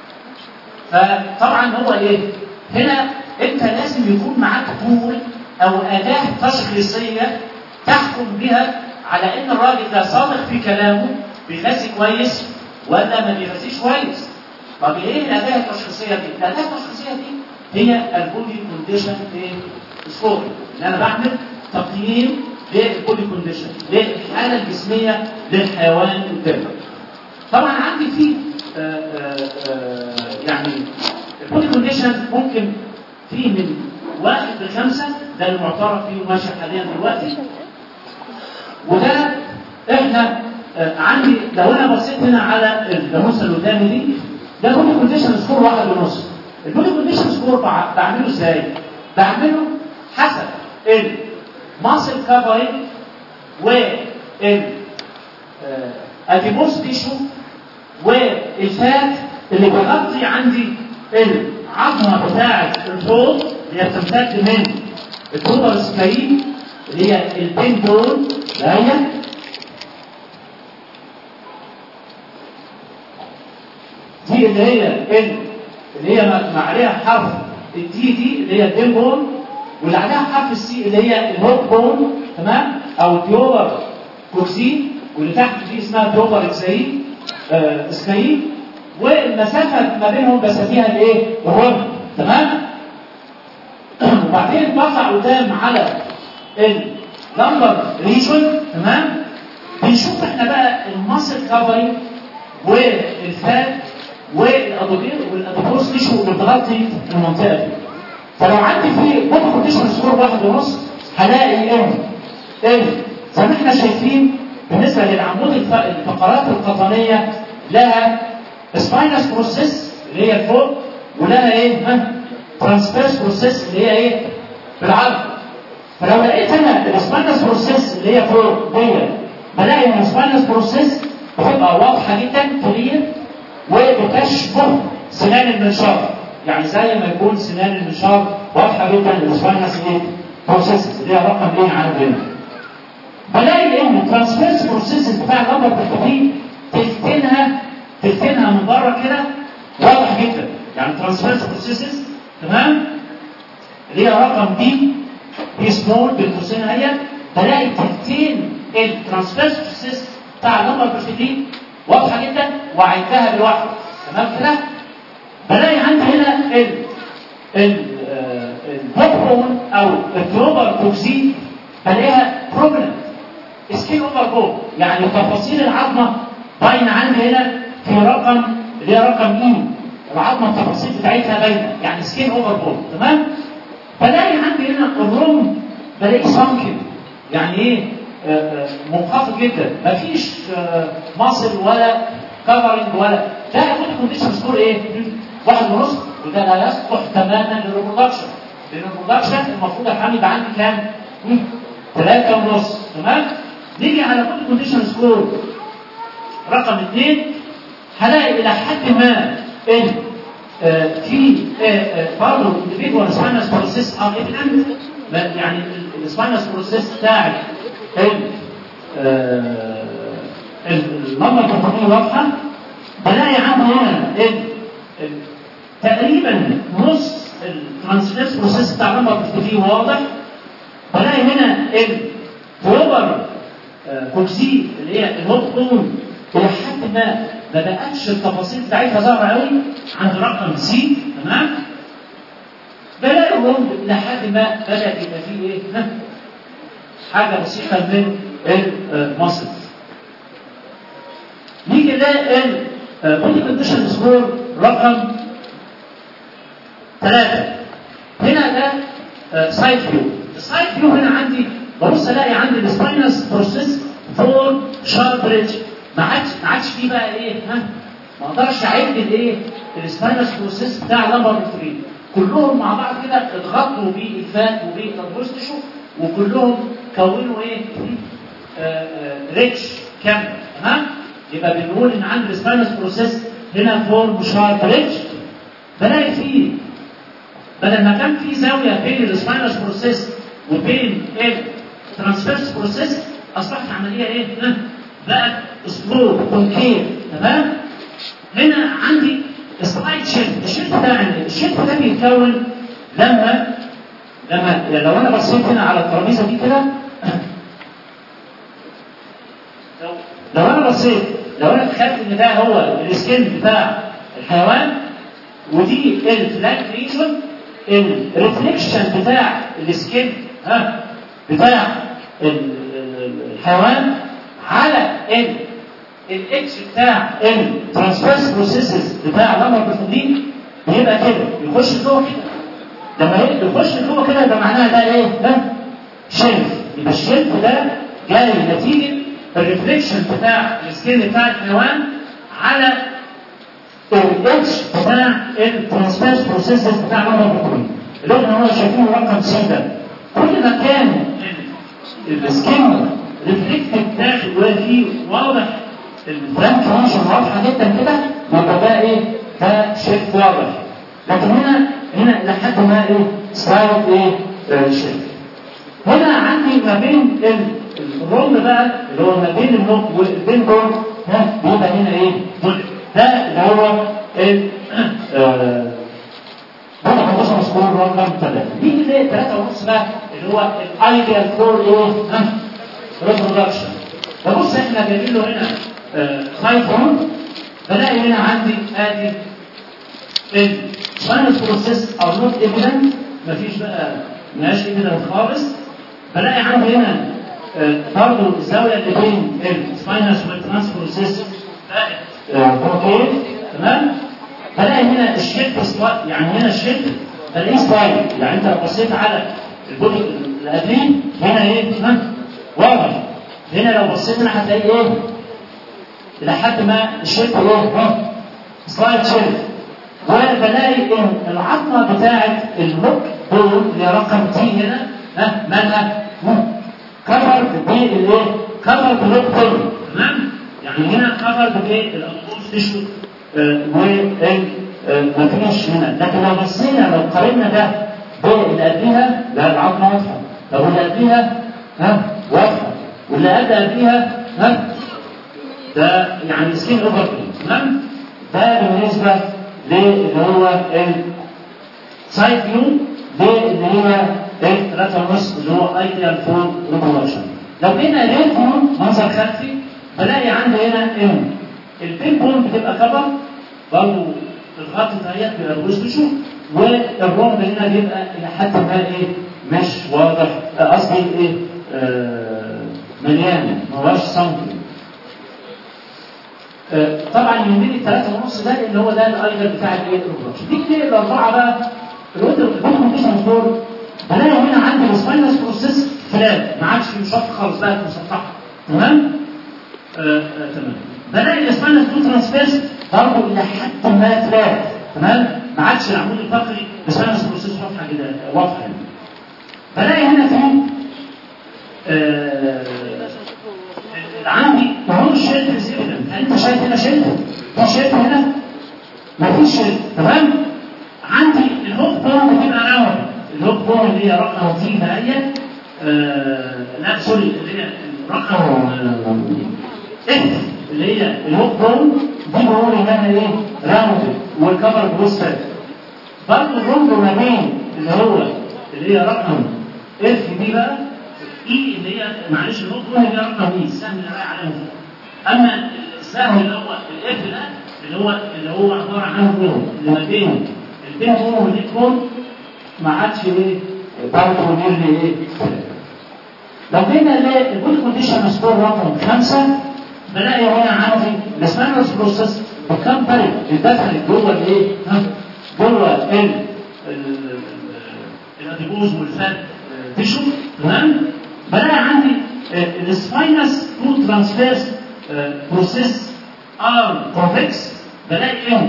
فطبعا هو ايه؟ هنا انت لازم يكون معاك طول او اداه تشخيصيه تحكم بها على ان الراجل ده صادق في كلامه بيغذي كويس ولا ما بيغذيش كويس. طب ايه الاداه التشخيصيه دي؟ الاداه التشخيصيه دي هي البودي كونديشن سكور ان انا بعمل تقييم للبودي كونديشن للحاله الجسميه للحيوان قدامك. طبعا عندي في آه، آه، آه، يعني البودي كونديشن ممكن في من واحد لخمسه ده المعترف فيه وماشي حاليا دلوقتي وده احنا آه، عندي لو انا بصيت هنا على الجاموسه اللي قدامي دي ده بودي كونديشن سكور واحد ونص البودي كونديشن سكور بع- بعمله ازاي؟ بعمله حسب الماسل كفرنج وال اديبوس تيشو والفات اللي بيغطي عندي العظمه بتاعه الحوض اللي هي بتمتد من الكوبر السكاين اللي هي البين بون اللي هي دي اللي هي ال اللي هي ما عليها حرف الدي دي اللي هي البين بون واللي عليها حرف السي اللي هي الهوك بون تمام او تيوبر كوكسي واللي تحت دي اسمها تيوبر اكساي آه اسكاي والمسافه ما بينهم بسميها الايه؟ الرمل تمام؟ وبعدين بطلع قدام على اللمبر ريجون تمام؟ بنشوف احنا بقى الماسل كفرنج والفات والادوبير والادوبوس تيشو بتغطي المنطقه دي. فلو عندي في بوت كونديشن سكور واحد ونص هلاقي ان ان زي ما احنا شايفين بالنسبه للعمود الف- الفقرات القطنيه لها سباينس بروسيس اللي هي فوق ولها ايه؟ ها؟ ترانسفيرس بروسيس اللي هي ايه؟ بالعرض فلو لقيت انا السباينس بروسيس اللي هي فوق دي بلاقي ان السباينس بروسيس بتبقى واضحه جدا كلير وبتشبه سنان المنشار يعني زي ما يكون سنان المنشار واضحه جدا السباينس ايه؟ بروسيس اللي هي رقم ايه عندنا بلاقي ان الترانسفيرس بروسيس بتاع اللمبر بالتقييم تلتينها تلتينها من بره كده واضح جدا يعني ترانسفيرس بروسيسز تمام اللي هي رقم دي دي سمول بالقوسين اهي بلاقي تلتين الترانسفيرس بروسيس بتاع اللمبر بالتقييم واضحه جدا وعدتها بالواحد تمام كده بلاقي عندي هنا ال ال البوبرون او التروبر توكسين بلاقيها بروبلم سكين اوفر بو يعني تفاصيل العظمه باينه عندي هنا في رقم اللي هي رقم اي العظمه التفاصيل بتاعتها باينه يعني سكين اوفر بو تمام بلاقي عندي هنا الروم بلاقي سانكن يعني ايه آه، آه، منخفض جدا مفيش آه، ماسل ولا كفرنج ولا ده هيكون الكونديشن سكور ايه؟ واحد ونص وده لا يصلح تماما للريبرودكشن لان الريبرودكشن المفروض يا حميد عندي كام؟ مم، ثلاثة ونص تمام؟ نيجي على كل كونديشن سكور رقم اثنين هلاقي الى حد ما ان آه، في آه، آه، برضه individual spinous process are evident لا، يعني السباينس بروسيس بتاع ال اللمبه الكربونيه واضحه بلاقي عندي هنا ال- ال- تقريبا نص الترانسفيرس بروسيس بتاع اللمبه الكربونيه واضح بلاقي هنا الفلوبر كوكسي اللي هي الهوب بون الى حد ما ما بقتش التفاصيل بتاعتها ظاهره قوي عند رقم سي تمام بلاقي الروم الى حد ما بدا يبقى فيه ايه ها؟ حاجه بسيطه من المصل نيجي نلاقي البودي كونديشن سكور رقم ثلاثة هنا ده سايد فيو السايد فيو هنا عندي ببص الاقي عندي السباينس بروسيس فور شارب ريدج ما عادش ما عادش فيه بقى ايه ها ما اقدرش اعد الايه السباينس بروسيس بتاع لمبر 3 كلهم مع بعض كده اتغطوا بالفات وبالادفوس تشو وكلهم كونوا ايه ريتش كامل تمام يبقى بنقول ان عند السباينس بروسيس هنا فورم شارب ريتش بلاقي فيه بدل ما كان في زاويه بين السباينس بروسيس وبين الترانسفيرس بروسيس اصبحت عمليه ايه؟ ها؟ بقت سلو كونكيف تمام؟ هنا عندي سلايد شيفت الشيفت ده الشيفت ده بيتكون لما لما لو انا بصيت هنا على الترابيزه دي كده لو لو انا بصيت لو انا تخيلت ان ده هو السكين بتاع الحيوان ودي الفلاج ريجن الريفليكشن بتاع السكين ها بتاع الحيوان على ال الاتش بتاع الترانسفيرس بروسيسز بتاع لمبر بروتين بيبقى كده يخش جوه كده لما يخش جوه كده ده معناها ده ايه؟ ده شلف يبقى الشلف ده جاي نتيجه الريفليكشن بتاع السكين بتاع الحيوان على الاتش بتاع الترانسفيرس بروسيسز بتاع لمبر بروتين اللي احنا هو شايفينه رقم سي ده كل ما كان السكين ريفلكتد داخل وفي واضح الفرانك فانكشن واضحه جدا كده يبقى ده ايه؟ ده شيفت واضح لكن هنا هنا لحد ما ايه؟ سلايد ايه؟ آه شيفت هنا عندي ما بين الرول بقى اللي هو ما بين النوك والبين دول ها بيبقى هنا ايه؟ ده اللي هو ال ده كونديشن سكور رقم 3 دي اللي 3 ونص بقى اللي هو الايديال فور ايه؟ ها؟ ريبرودكشن فبص احنا جايبين له هنا سايد فون بلاقي هنا عندي ادي الساينس بروسيس او نوت ايفيدنت مفيش بقى ماشي ايفيدنت خالص بلاقي عندي هنا برضه الزاويه اللي بين الساينس والترانس بروسيس بقت تمام بلاقي هنا الشيب يعني هنا الشيب بلاقيه ستايل يعني انت لو بصيت على البودي اللي قبليه هنا ايه؟ ها؟ واضح هنا لو بصيت هنا هتلاقي ايه؟ لحد ما الشيب ايه؟ ها؟ سلايد شيب وبلاقي ان العظمه بتاعت الهوك دول اللي رقم تي هنا ها مالها؟ كفر بالايه؟ كفر بالهوك دول تمام؟ يعني هنا كفر بايه؟ الانبوز تشو ومفيش هنا لكن لو بصينا لو قارنا ده باللي قبلها لا العظمه واضحه طب واللي قبلها ها واضحه واللي قبل قبلها ها ده يعني سكين اوفر تمام ده بالنسبه للي هو السايد فيو ده اللي هي الثلاثة ونص اللي هو ايديال فور ريبرودكشن لو جينا للفيو منظر خلفي بلاقي عندي هنا ان البين بون بتبقى كبر برضه الخط ديت بيبقى الوش تشوف والرمل هنا بيبقى الى حد ما ايه مش واضح قصدي ايه آه مليان ما هوش سنتي آه طبعا يمين الثلاثة ونص ده اللي هو ده الايدر بتاع الايه الربرش دي كده الاربعه بقى الوتر الكونديشن دول بلاقي هنا عندي السباينس بروسيس فلات ما عادش مشط خالص بقت مسطحه تمام آه تمام بلاقي السباينس تو ترانسفيرس برضه الى حد ما فلات تمام ما عادش العمود الفقري السباينس بروسيس واضحه كده واضحه يعني. بلاقي هنا في آه عندي هو الشيلف سيفيدنت هل انت شايف هنا شيلف؟ في شيلف هنا؟ ما فيش شيلف تمام؟ عندي الهوك بون بتبقى راوند الهوك بون اللي هي رقم تي هي آه لا سوري اللي هي رقم اف اللي هي الهوك بون دي بقول انها ايه؟ راوند والكفر بلوس فات برضه الرمل ما بين اللي هو اللي هي رقم اف دي بقى اي اللي هي معلش الهوك بون اللي هي رقم اي السهم اللي رايح عليها اما السهم اللي هو الاف ده اللي هو اللي هو عباره عن بون اللي ما بين البين بون والنيك بون ما عادش ايه برضه نيرلي ايه لو جينا للبودي كونديشن سكور رقم خمسه بلاقي هنا عندي السبانوس بروسيس بكم طريق الدخل جوه الايه؟ ها؟ جوه ال الاديبوز والفات تشو تمام بلاقي عندي السباينس تو ترانسفيرس بروسيس ار كونفكس بلاقي ايهم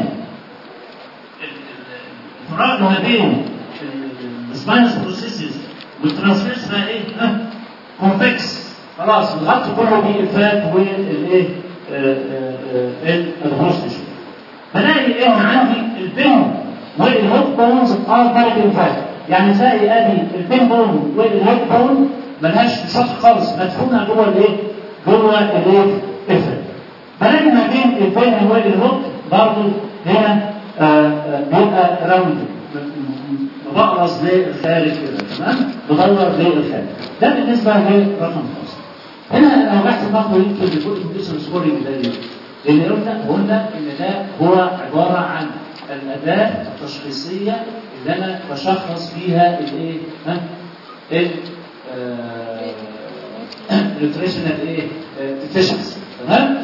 الفراغ ما بين السباينس بروسيسز والترانسفيرس بقى ايه؟ ها؟ كونفكس خلاص الغط كله بيه الفات والايه؟ الهوست تشو بلاقي ايه عندي البين والهوت بونز ار بارك انفاكت يعني زي ادي البين بون والهوت بون ملهاش نشاط خالص مدفونه جوه الايه؟ جوه الايه؟ افرد بلاقي ما بين البين والهوت برضه هنا آه، آه، بيبقى راوند مبقرص للخارج كده تمام؟ مدور للخارج ده بالنسبه لرقم خمسه هنا انا بحسب برضه يمكن يكون الكمبيوتر سكورنج ده ليه؟ لان قلنا قلنا ان ده هو عباره عن الاداه التشخيصيه اللي انا بشخص فيها الايه؟ ها؟ ال نيوتريشنال ايه؟ ديفيشنسي تمام؟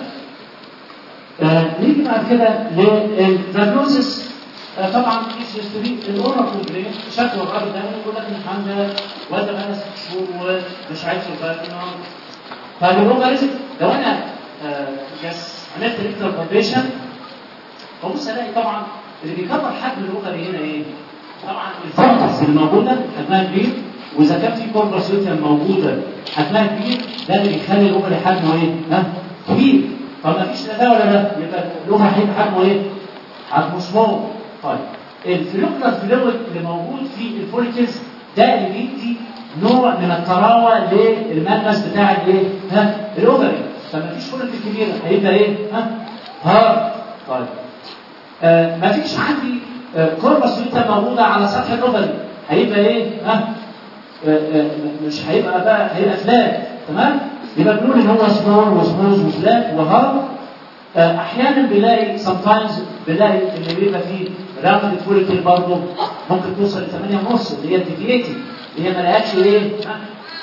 آه، نيجي بعد كده للدياجنوزس طبعا في هيستوري الاورال كومبلين شكوى الراجل ده يقول لك ان الحمد وزن بقى ست شهور ومش عايز يبقى فالروباريزم لو انا آه، جس عملت ريكتر بالبيشن ببص الاقي طبعا اللي بيكبر حجم الاوفري هنا ايه؟ طبعا الفرقس اللي موجوده حجمها كبير واذا كان في كورباسيوتيا موجوده حجمها كبير ده اللي بيخلي الاوفري حجمه ايه؟ ها؟ كبير طب ما فيش لا ده ولا ده يبقى الاوفري هيبقى حجمه ايه؟ حجمه سمول طيب الفلوكلر فلويد اللي موجود في الفوليكلز ده اللي بيدي نوع من الطراوه للملمس بتاع الايه؟ ها؟ الاوفري فما فيش فوليكل كبيره هيبقى ايه؟ ها؟ هارد طيب آه ما فيش عندي آه كوربا سويتا موجوده على سطح الاوفري هيبقى ايه؟ ها؟ آه آه مش هيبقى بقى هيبقى فلات تمام؟ يبقى بنقول ان هو سمول وسموز وفلات وهارد آه احيانا بنلاقي sometimes بنلاقي اللي بيبقى فيه راوند فوليكل برضه ممكن توصل ل 8 ونص اللي هي الديفيتي اللي هي ما لقتش ايه؟ ها؟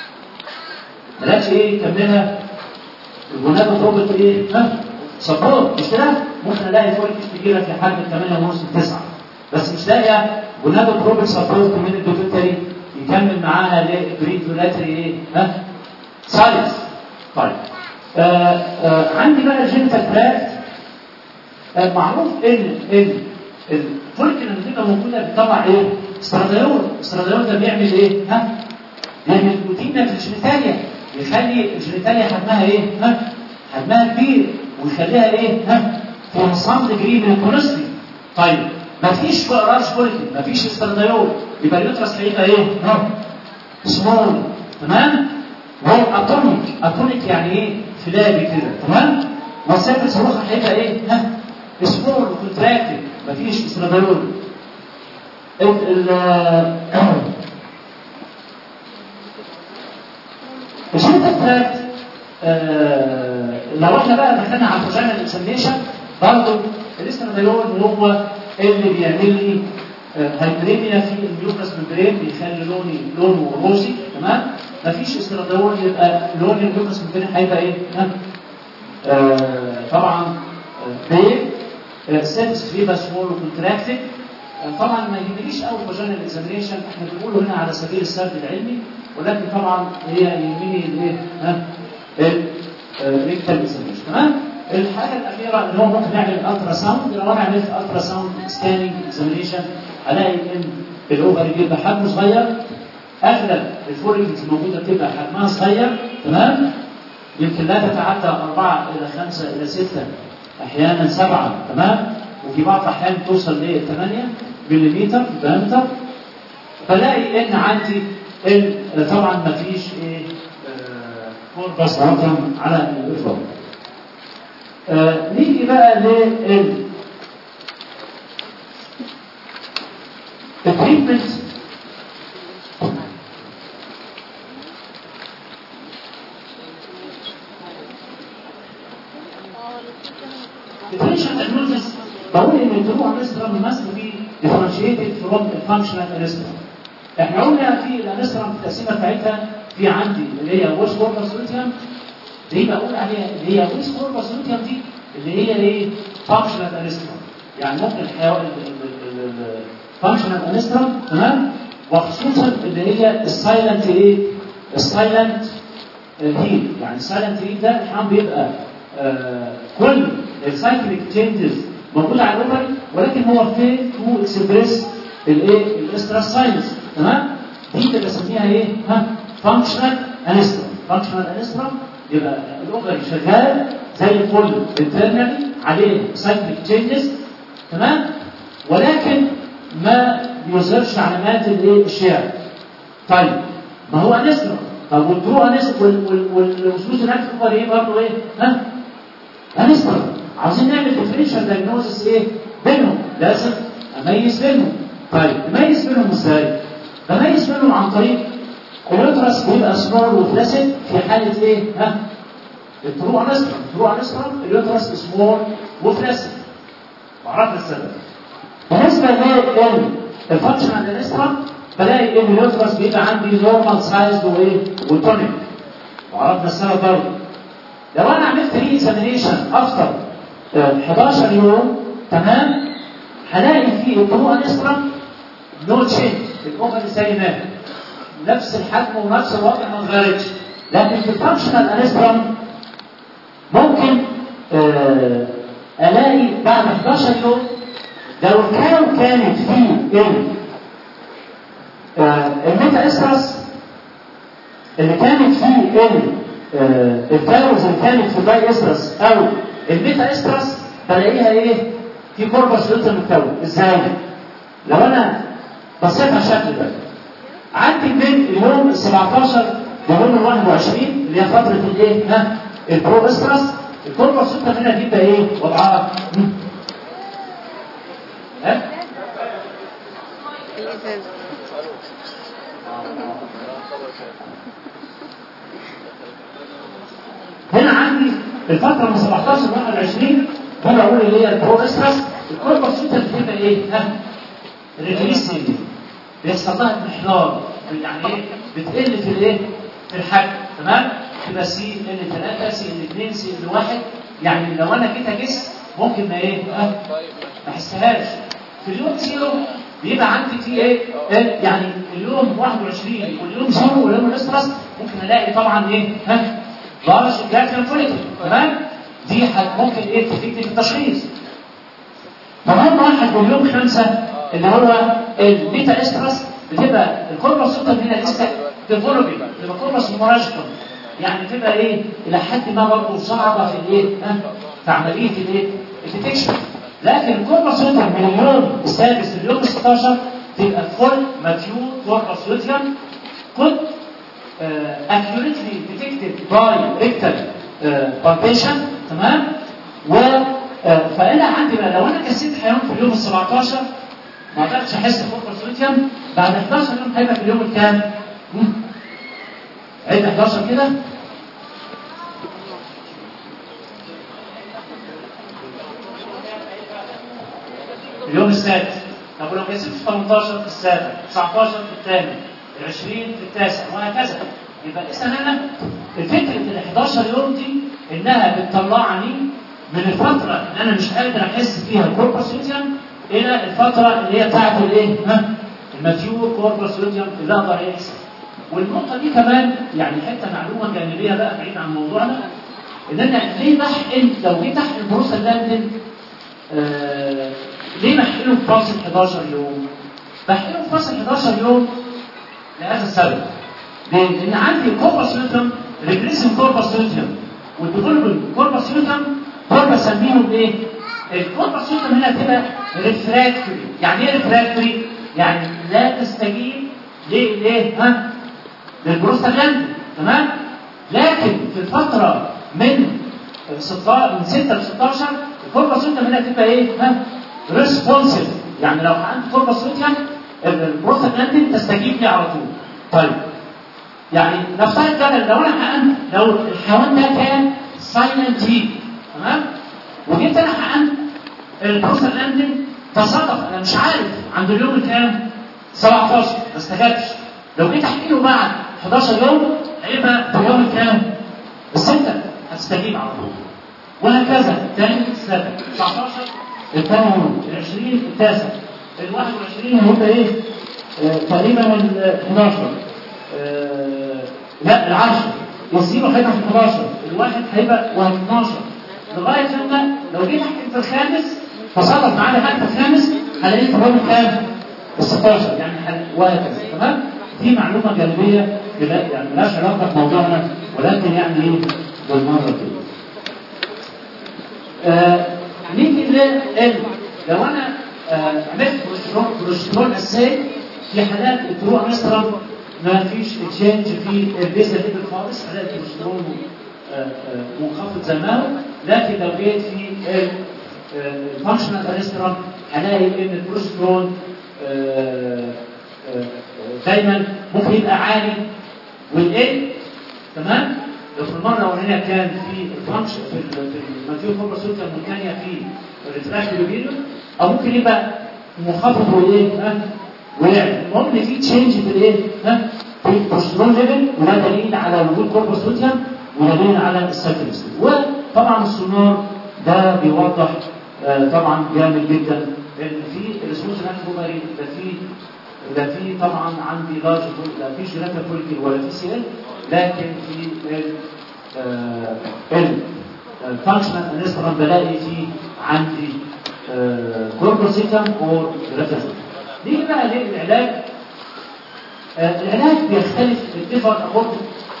ما لقتش ايه يكملها الجنابه تربط ايه؟ ها؟ سبورت مش كده؟ ممكن الاقي فوليكل كبيره في حجم 8 ونص ل 9 بس مش لاقيه جنابه تربط سبورت من الدوكتري يكمل معاها للبريفولاتري ايه؟ ها؟ سايز طيب آه آه عندي بقى الجينيتال تراكت آه معروف ان ان الفوليكل اللي بتبقى موجوده بتطلع ايه؟ استراديول، الاستراديول ده بيعمل ايه؟ ها؟ بيعمل بروتين في الجينيتاليا يخلي الجينيتاليا حجمها ايه؟ ها؟ حجمها كبير ويخليها ايه؟ ها؟ في صم ديجري من الكوليسترول. طيب مفيش فقراش فوليكل، مفيش استراديول، يبقى اليوترس هيبقى ايه؟ ها؟ سمول تمام؟ واتونيك، اتونيك يعني ايه؟ فلابي كده تمام؟ والسيرفس الروح هيبقى ايه؟ ها؟ سمول كونتراكتد مفيش استراديول ال الجينيتال تراكت لو احنا بقى دخلنا على الفاجينال اكسامينيشن برضه الاستراديول هو اللي بيعمل لي هايبريميا في الميوكس ممبرين بيخلي لوني لونه روسي تمام مفيش استراديول يبقى لون الميوكس ممبرين هيبقى ايه؟ ها؟ آه طبعا بيج سيلز فيبا سمول وكونتراكتد طبعا ما يهمنيش قوي فاجينال اكزامينيشن احنا بنقوله هنا على سبيل السرد العلمي ولكن طبعا هي يهمني الايه؟ ها؟ الريكتال اكزامينيشن تمام؟ الحاجه الاخيره ان هو ممكن يعمل الترا ساوند لو انا عملت الترا ساوند سكاننج اكزامينيشن هلاقي ان الاوفري بيبقى حجمه صغير اغلب الفوليكلز الموجوده بتبقى حجمها صغير تمام؟ يمكن لا تتعدى أربعة إلى خمسة إلى ستة أحيانا سبعة تمام وفي بعض الأحيان توصل ل 8 ملم دايمتر فلاقي إن عندي إن طبعا ما فيش إيه كوربس رقم على الإطلاق آه نيجي بقى لل التريتمنت differential diagnosis بقول ان الدروع الانسترام must be differentiated from the functional anestrum. احنا قلنا في الانسترام التقسيمه بتاعتها في عندي اللي هي ويس كوربس لوتيوم دي بقول عليها اللي هي ويس كوربس لوتيوم دي اللي هي ايه؟ functional anestrum. يعني ممكن الحيوان functional anestrum تمام؟ وخصوصا اللي هي السايلنت ايه؟ السايلنت هيل يعني السايلنت هيل ده احيانا بيبقى آه كل السايكليك تشينجز موجوده على الاوفري ولكن هو فين تو اكسبريس الايه؟ الاسترا ساينس تمام؟ دي اللي بسميها ايه؟ ها؟ فانكشنال انسترا فانكشنال انسترا يبقى الاوفري شغال زي الفل انترنالي عليه سايكليك تشينجز تمام؟ ولكن ما بيظهرش علامات الايه؟ الشارع. طيب ما هو انسترا طب والدرو انسترا والوسوس هناك في الاوفري ايه برضه ايه؟ ها؟ انسترا عاوزين نعمل ديفرنشال دايجنوزس ايه؟ بينهم لازم اميز بينهم طيب نميز بينهم ازاي؟ بميز بينهم عن طريق اليوترس بيبقى سمول وفلاسد في حاله ايه؟ ها؟ الترو انسترا الترو انسترا اليوترس سمول وفلاسد وعرفنا السبب بالنسبه للفانكشنال انسترا بلاقي ان اليوترس بيبقى عندي نورمال سايز وايه؟ وتونيك وعرفنا السبب برضه لو انا عملت ري اكزامينيشن افتر 11 يوم تمام هلاقي فيه الترو انسترا نو تشينج الاوفر زي ما هي. نفس الحجم ونفس الوضع ما اتغيرتش لكن في الفانكشنال انسترا ممكن آه الاقي بعد 11 يوم لو كان كانت فيه ال آه الميتا استرس اللي كانت فيه ال آه الفيروس اللي كانت في الداي استرس او الميتا استرس بلاقيها ايه؟ في كوربس لوتر متكون ازاي؟ لو انا بصيت على الشكل ده عندي من اليوم 17 ليوم ال 21 اللي هي فتره الايه؟ ها؟ البرو استرس الكوربس لوتر هنا دي بقى ايه؟ وضعها ها؟ الازاز هنا عندي الفترة من 17 ل 21 هنا اقول اللي هي البرو استرس الكوربس لوتر بتبقى ايه؟ ها؟ ريفريس بيحصل لها انحدار يعني ايه؟ بتقل في الايه؟ في الحجم تمام؟ تبقى سي ال 3 سي ال 2 سي ال 1 يعني لو انا جيت اجس ممكن ما ايه؟ ها؟ ما احسهاش في اليوم زيرو بيبقى عندي فيه ايه؟ إيه؟ يعني اليوم 21 واليوم زيرو واليوم الاسترس ممكن الاقي طبعا ايه؟ ها؟ لارج جلاكتيك فوليكل تمام؟ دي حت- ممكن ايه تفيدني في التشخيص تمام واحد واليوم خمسة اللي هو البيتا استرس بتبقى الكوربس سوتر هنا لسه ديفلوبينج تبقى كوربس مراجعة يعني تبقى ايه الى حد ما برضه صعبة في الايه ها؟ في عملية الايه الديتكشن لكن الكوربس سوتر من اليوم السادس لليوم 16 تبقى فول ماتيور كوربس سوتر كنت uh, accurately detected by rectal uh, palpation تمام و uh, فانا عندي بقى لو انا كسيت حيوان في اليوم ال 17 ما قدرتش احس بفوق بعد 11 يوم هيبقى في اليوم الكام؟ مم؟ عيد 11 كده اليوم السادس طب ولو كسبت في 18 في السابع 19 في الثامن 20 في التاسع وهكذا يبقى اذا انا فكره ال 11 يوم دي انها بتطلعني من الفتره اللي انا مش قادر احس فيها الكوربس لوتيوم الى الفتره اللي هي بتاعت الايه؟ ها؟ الماتيور كوربس لوتيوم اللي اقدر احس والنقطه دي كمان يعني حته معلومه جانبيه بقى بعيد عن موضوعنا ان انا ليه بحقن لو جيت احقن بروستاجلاندين آه ليه بحقنه في فاصل 11 يوم؟ بحقنه في فاصل 11 يوم لهذا السبب. ليه؟ لان عندي كوربس لوتيوم ريجريسن كوربس لوتيوم والديفلوبن كوربس لوتيوم دول بسميهم ايه؟ الكوربس لوتيوم هنا تبقى ريفراكتوري، يعني ايه ريفراكتوري؟ يعني لا تستجيب ليه ليه؟ ها؟ للبروستاجلاندين تمام؟ لكن في الفترة من 16 من 6 ل 16 الكوربس لوتيوم هنا تبقى ايه؟ ها؟ ريسبونسيف يعني لو عندي كوربس لوتيوم البروستاجلاندين تستجيب لي على طول. طيب يعني نفترض كده لو انا حقنت لو الحيوان ده كان سايلنت هيت تمام؟ وجيت انا حقنت البروستاجلاندين تصادف انا مش عارف عند اليوم الكام؟ 17 ما استجابش لو جيت احكي له بعد 11 يوم هيبقى في اليوم الكام؟ الستة هتستجيب على طول وهكذا تاني السابع 19 الثاني يوم ال 20 التاسع ال 21 هيبقى ايه؟ آه، تقريبا ال 11 آه، لا العشرة والزيرو هيبقى في ال 11 الواحد هيبقى 12 لغايه لما لو جيت تحت الخامس فصلت معانا تحت الخامس هلاقيه في الرابع كام؟ ال 16 يعني هل- وهكذا تمام؟ دي معلومه جانبيه بلا- يعني ملهاش علاقه بموضوعنا ولكن يعني ايه بالمره كده. آه، نيجي لل لو انا آه، عملت بروسترون بروسترون اساي في حالات الترو مثلا ما فيش تشينج في البيزا ليفل خالص حالات البروسترون آه، آه، منخفض زي ما هو لكن لو جيت في الفانكشنال اريسترون هلاقي ان البروسترون آه، آه، دايما ممكن يبقى عالي والايه تمام لو في المره الاولانيه كان في الفانكشن في ال- في الماتيو فوبر سوتا المكانيه في الريتراكتيف فيديو او ممكن يبقى منخفض وايه ها ويعلى المهم ان في تشينج في الايه ها في البروسترون ليفل وده دليل على وجود كوربوس سوتيوم ودليل على الساكريستي وطبعا السونار ده بيوضح آه، طبعا جامد جدا ان في السموث انفوماري ده في ده في طبعا عندي لارج لا في جيناتا فوليكل ولا في سي ال لكن في ال ال الفانكشنال انسترام بلاقي في عندي كوربوسيتم اور ريفرنس نيجي بقى للعلاج آه، العلاج بيختلف الديفر اكورد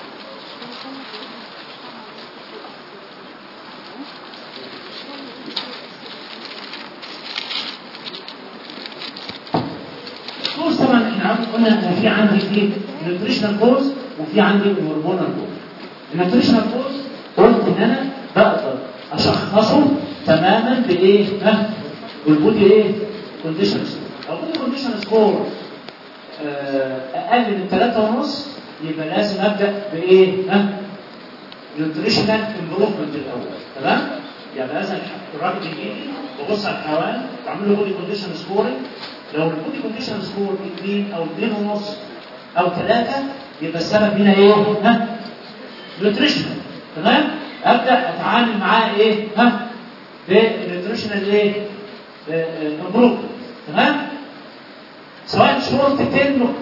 كوز طبعا احنا عارف- قلنا ان في عندي في نيوتريشنال كوز وفي عندي هرمونال كوز النيوتريشنال كوز قلت ان انا بقدر اشخصه تماما بايه؟ ها؟ بالبودي ايه؟ كونديشن سكور لو البودي كونديشن سكور اقل من ثلاثة ونص يبقى لازم ابدا بايه؟ ها؟ نيوتريشنال امبروفمنت الاول تمام؟ يعني لازم الراجل يجي لي ببص على الحيوان بعمل له بودي كونديشن سكورنج لو البودي كونديشن سكور 2 او 2 ونص او 3 يبقى السبب هنا ايه؟ ها؟ نيوتريشنال تمام؟ ابدا اتعامل معاه ايه؟ ها؟ بالنيوتريشنال ايه؟ امبروفمنت تمام؟ سواء شورت تيرم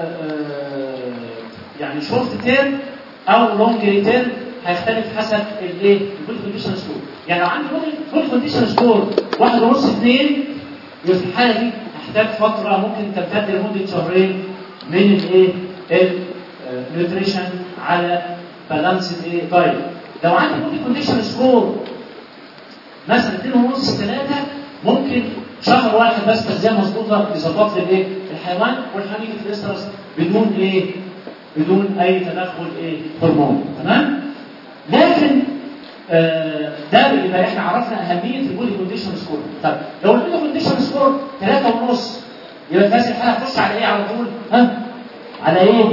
يعني شورت تيرم او لونج تيرم هيختلف حسب الايه الفول كونديشن سكور يعني لو عندي فول كونديشن سكور واحد ونص اثنين يبقى في الحاله دي هحتاج فتره ممكن تمتد لمده شهرين من الايه النيوتريشن على بالانس الايه طيب لو عندي فول كونديشن سكور مثلا 2 ونص 3 ممكن شهر واحد بس تغذيه مظبوطه يظبط لي الايه الحيوان والحيوان يجي في الاسترس بدون ايه بدون اي تدخل ايه هرمون تمام لكن آه ده يبقى احنا عرفنا اهميه البودي كونديشن سكور طب لو البودي كونديشن سكور 3 ونص يبقى في هذه الحاله هتخش على ايه على طول ها على ايه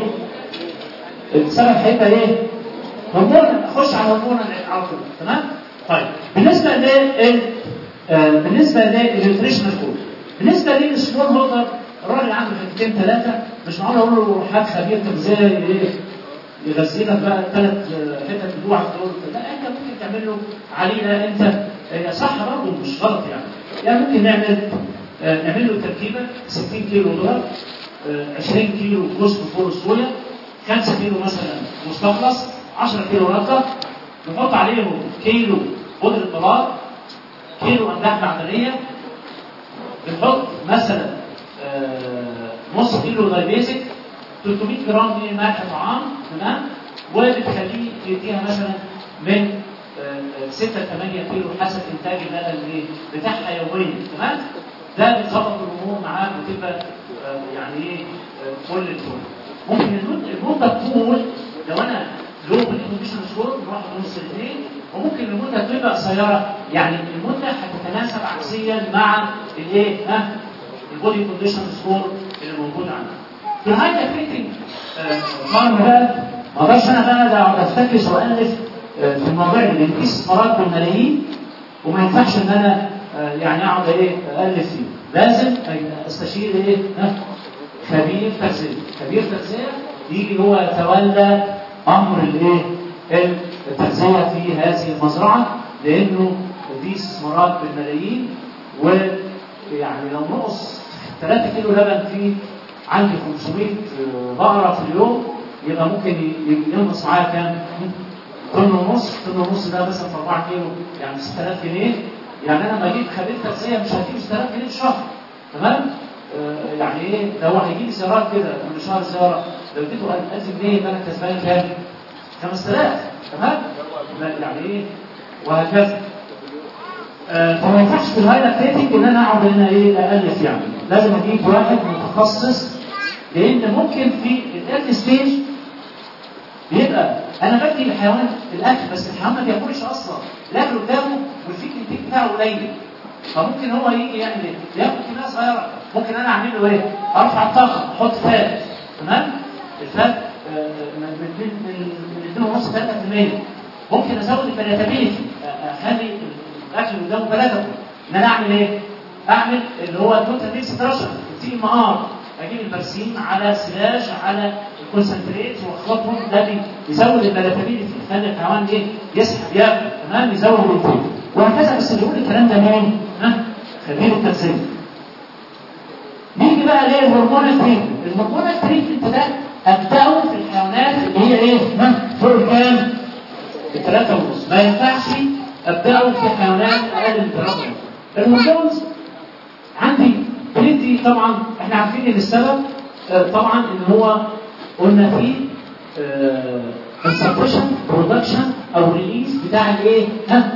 السبب هيبقى ايه هرمون اخش على هرمون على طول تمام طيب بالنسبه لل آه، بالنسبه للنيوتريشنال كود بالنسبه للسمول هولدر الراجل عنده حتتين ثلاثه مش معقول اقول له هات خبير تغذيه ايه يغذي لك بقى ثلاث حتت بتوعك دول لا انت ممكن تعمل له علينا انت هي صح برضه مش غلط يعني يعني ممكن نعمل آه، نعمل له تركيبه 60 كيلو ذره آه، 20 كيلو جزء فول الصويا 5 كيلو مثلا مستخلص 10 كيلو رده نحط عليهم كيلو بودره بلاط كيلو املاح معدنيه بنحط مثلا آه، نص كيلو دايبيزك 300 جرام من ملح طعام تمام وبتخليه يديها مثلا من 6 ل 8 كيلو حسب انتاج اللبن الايه بتاعها يوميا تمام ده بتظبط الامور معاك وتبقى آه، يعني ايه آه، فل الفل ممكن المده المده تطول لو انا لو بالكونديشن سكور من واحد ونص لاثنين وممكن المده تبقى قصيره يعني المده هتتناسب عكسيا مع الايه ها البودي كونديشن سكور اللي موجود عندك في الهاي افكتنج فارم بقى ما اقدرش انا بقى ده اقعد افتكس والف آه، في الموضوع اللي في استثمارات بالملايين وما ينفعش ان انا آه، يعني اقعد ايه الف فيه لازم استشير ايه ها خبير تغذيه خبير تغذيه يجي هو يتولى امر الايه التغذيه في هذه المزرعه لانه دي استثمارات بالملايين ويعني لو نقص 3 كيلو لبن في عندي 500 بقره في اليوم يبقى ممكن ي- ينقص معايا كام؟ طن ونص طن ونص ده مثلا في 4 كيلو يعني 6000 جنيه يعني انا لما اجيب خبير تغذيه مش هجيب 6000 جنيه في الشهر تمام؟ آه يعني ايه ده هو هيجي لي زيارات كده كل شهر زياره لو اديته 1000 جنيه يبقى انا كسبان كام؟ 5000 تمام؟ لا يعني ايه؟ وهكذا آه، فما ينفعش في الهاي لاكتيتنج ان انا اقعد هنا ايه الف يعني لازم اجيب واحد متخصص لان ممكن في الايرلي ستيج بيبقى انا بدي الحيوان الاكل بس الحيوان ما بياكلش اصلا الاكل قدامه والفيك الانتاج بتاعه قليل فممكن هو يجي يعمل ايه؟ ياخد كميه صغيره ممكن انا اعمل له ايه؟ ارفع الطاقه احط فات تمام؟ الفات آه، من من من من 2.5 3% ممكن ازود البلاتابيلتي اخلي الاكل اللي قدامه بلاتابل ان انا اعمل ايه؟ اعمل اللي هو توتال ميكس تراشر تي ام ار اجيب البرسيم على سلاش على الكونسنتريت واخلطهم ده بي- يزود البلاتابيلتي يخلي الحيوان ايه؟ يسحب ياكل تمام يزود الانتاج وهكذا بس اللي يقول الكلام ده مين؟ ها؟ خبير التغذيه نيجي بقى ليه الهرمونال تريتمنت الهرمونال تريتمنت ده ابداه في الحيوانات اللي هي ايه ها فوق الكام الثلاثة ونص ما ينفعش ابداه في حيوانات اقل من ثلاثة ونص الهرمونز عندي بندي طبعا احنا عارفين ان السبب آه، طبعا ان هو قلنا فيه السبريشن برودكشن او ريليز بتاع الايه ها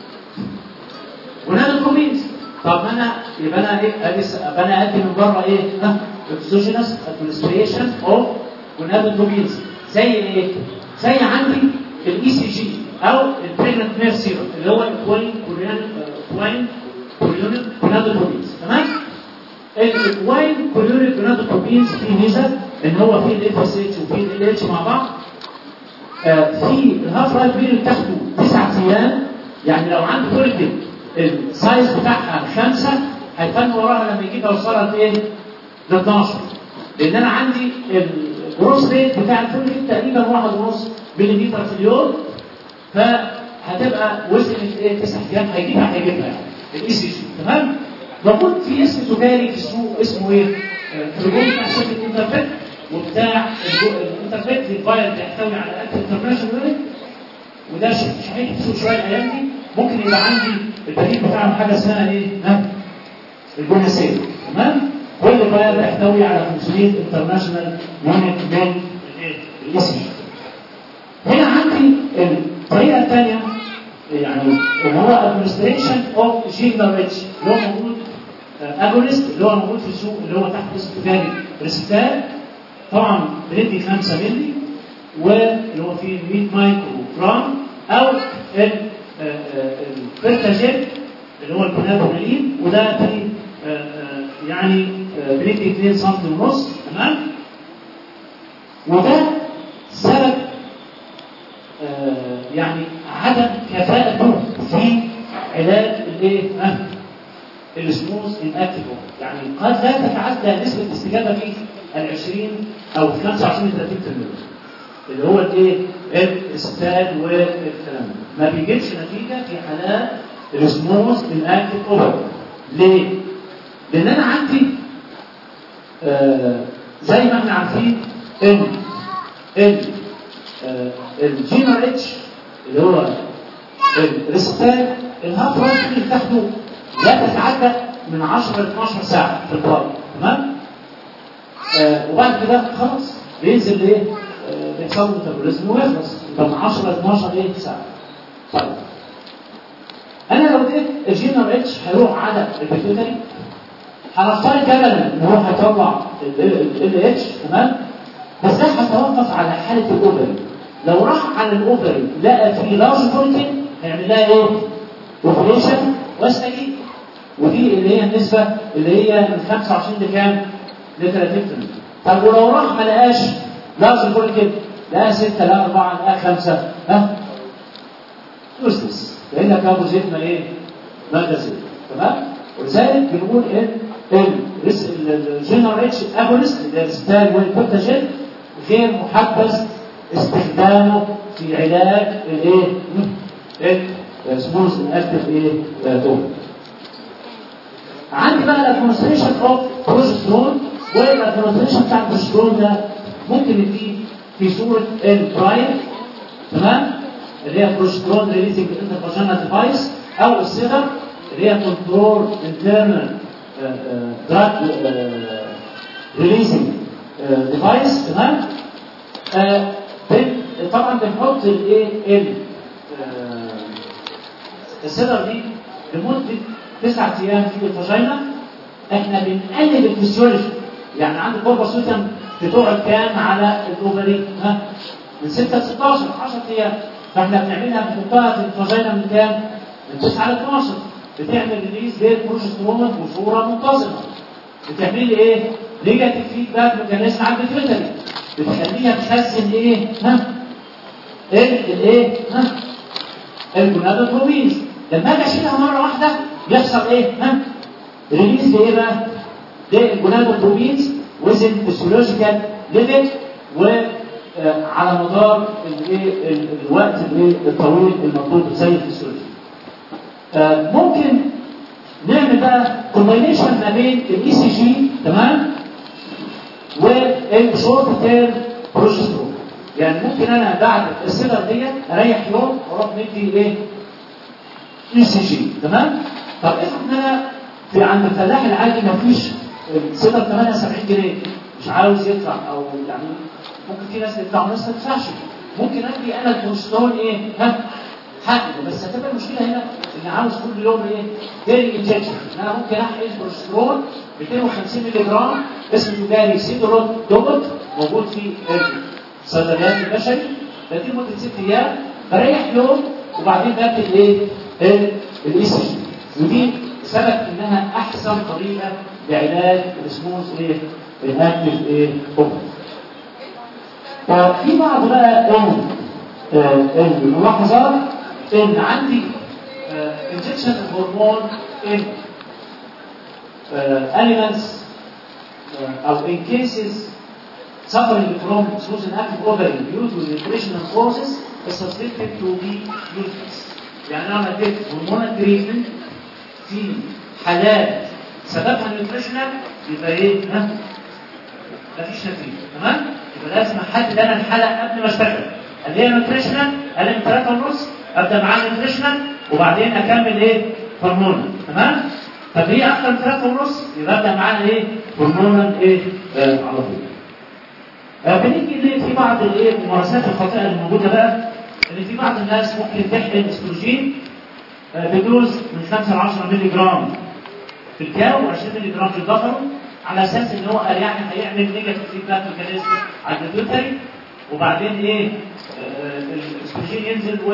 ونعمل كومينز طب ما انا يبقى انا ايه أليس يبقى انا ادي من بره ايه ها اكسوجينس ادمنستريشن اوف ونعمل كومينز زي ايه زي عندي الاي سي جي او البريجننت نير سيرم اللي هو الكوين كوريان كوين كوريون كونادوكوبينز تمام الكوين كوريون كونادوكوبينز فيه ميزه ان هو فيه الاف اس اتش وفيه ال اتش مع بعض آه، في الهاف لايف بيريود بتاخده تسعة ايام يعني لو عنده فوليكل السايز بتاعها خمسة هيفن وراها لما يجيبها يوصلها لايه؟ ل 12 لان انا عندي الجروس ريت بتاع الفوليكل تقريبا واحد ونص ملي في اليوم فهتبقى وزن ايه تسع ايام هيجيبها هيجيبها يعني الاي سي جي تمام؟ موجود في اسم تجاري في السوق اسمه ايه؟ ترجمه بتاع شركه انترفيت وبتاع الانترفيت الفايل بيحتوي على اكل انترناشونال وده ش- شحيح في السوق شويه الايام دي ممكن يبقى عندي البديل بتاعهم حاجه اسمها ايه؟ ها؟ البونسيل تمام؟ كل فايل بيحتوي على 500 انترناشونال يونت من الايه؟ الاي سي جي هنا عندي الطريقه الثانيه يعني اللي هو ادمنستريشن اوف جينر ريتش اللي هو موجود اجونست اللي هو موجود في السوق اللي هو تحت اسم تجاري ريسبتال طبعا بندي 5 مللي واللي هو فيه 100 مايكرو جرام او ال- آه، آه، البرتاجيل اللي هو البنابونالين وده فيه آه، آه، يعني آه، بندي 2 سم ونص تمام وده سبب آه، يعني عدم كفاءته في علاج الايه؟ ها؟ السموث اناكتيف يعني قد لا تتعدى نسبه الاستجابه في ال 20 او 25 30% اللي هو الايه؟ الاستال والكلام ده ما بيجيبش نتيجه في حالات السموث اناكتيف اوفر ليه؟ لان انا عندي آه زي ما احنا عارفين ان ال الجينر اتش اللي هو الريسبتال الهاف لايف اللي بتاخده لا تتعدى من 10 ل 12 ساعه في البار تمام؟ آه وبعد كده خلاص بينزل ايه؟ آه بيحصل له ميتابوليزم ويخلص يبقى من 10 ل 12 ايه ساعه. طيب انا لو اديت الجينر اتش هيروح على البيتوتري هنفترض جدلا ان هو هيطلع ال اتش تمام؟ بس ده هيتوقف على حاله الاوفري لو راح على الاوفري لقى في لارج بروتين هيعمل لها ايه؟ اوبريشن واستجيب ودي اللي هي النسبه اللي هي من 25 لكام؟ ل 30% طب ولو راح ما لقاش لارج بروتين لقى 6 لقى 4 لقى 5 ها؟ يوسلس لان كابو زيت ما ايه؟ ما زيت تمام؟ ولذلك بنقول ان الجنرال اتش اجونست الستال والبوتاجين غير محبذ استخدامه في علاج الايه؟ السموث الاكتف ايه؟ توم. عندي بقى الادمنستريشن اوف بروجسترون والادمنستريشن بتاع البروجسترون ده ممكن يجي في صوره البرايم تمام اللي هي بروجسترون ريليزنج انترفاجينال ديفايس او السيدر اللي هي كنترول انترنال دراج ريليزنج ديفايس تمام آه، بن- طبعا بنحط الايه ال- آه، السيدر دي لمده تسعة ايام في الفاجينا احنا بنقلب الفسيولوجي يعني عند الكوربا سوتم بتقعد كام على الاوفري ها من 6 ل 16 10 ايام فاحنا بنعملها بنحطها في الفاجينا من كام؟ من 9 ل 12 بتعمل ريليز للبروجسترون بصوره منتظمه بتعملي ايه؟ نيجاتيف فيدباك ميكانيزم على البيتريتري بتخليها تخزن ايه؟ ها؟ ايه الايه؟ ها؟ الجونادوتروبينز لما اجي اشيلها مره واحده يحصل ايه؟ ها؟ ريليز لايه بقى؟ للجونادوتروبينز وزن فيسيولوجيكال ليفل وعلى مدار الايه ال- الوقت الايه الطويل المطلوب زي الفسيولوجي. آه، ممكن نعمل بقى كومبينيشن ما بين الاي سي جي تمام والشورت تيرم بروجسترون يعني ممكن انا بعد السيلر ديت اريح يوم واروح مدي ايه اي سي جي تمام طب افرض ان انا في عند الفلاح العادي ما فيش السيلر 78 جنيه مش عاوز يدفع او يعني ممكن في ناس تدفع وناس ما تدفعش ممكن ادي انا البروجسترون ايه ها حقه بس هتبقى المشكله هنا ان عاوز كل يوم ايه ديري انجكشن ان انا ممكن احقن بروجسترون 250 مللي جرام اسمه تجاري سيدرون دوبل موجود في الصيدليات البشري بديه مده ست ايام بريح يوم وبعدين باكل ايه الاي سي جي ودي سبب انها احسن طريقه لعلاج السموث ايه الاكتف ايه اوبن ففي بعض بقى ال- آه، الملاحظات ان عندي انجكشن هرمون ان elements uh, او in cases suffering from smooth and active ovary due to nutritional causes is suspected to be useless. يعني انا اديت هرمونال تريتمنت في حالات سببها نيوتريشنال يبقى ايه؟ ها؟ مفيش نتيجه تمام؟ يبقى لازم احدد انا الحلقه قبل ما اشتغل. اللي هي نيوتريشنال اقل من 3 ونص ابدا معاه نيوتريشنال وبعدين اكمل ايه؟ هرمونال تمام؟ طب هي اكتر من 3 ونص يبقى ابدا معاها ايه؟ هرمونال ايه؟ آه على طول. آه بنيجي ليه في بعض الايه الممارسات الخاطئه اللي موجوده بقى ان في بعض الناس ممكن تحقن استروجين آه بدوز من 5 ل 10 مللي جرام في الكاو و20 مللي جرام في البفر على اساس ان هو قال يعني هيعمل نيجاتيف فيدباك ميكانيزم على البيتوتري وبعدين ايه آه الاستروجين ينزل و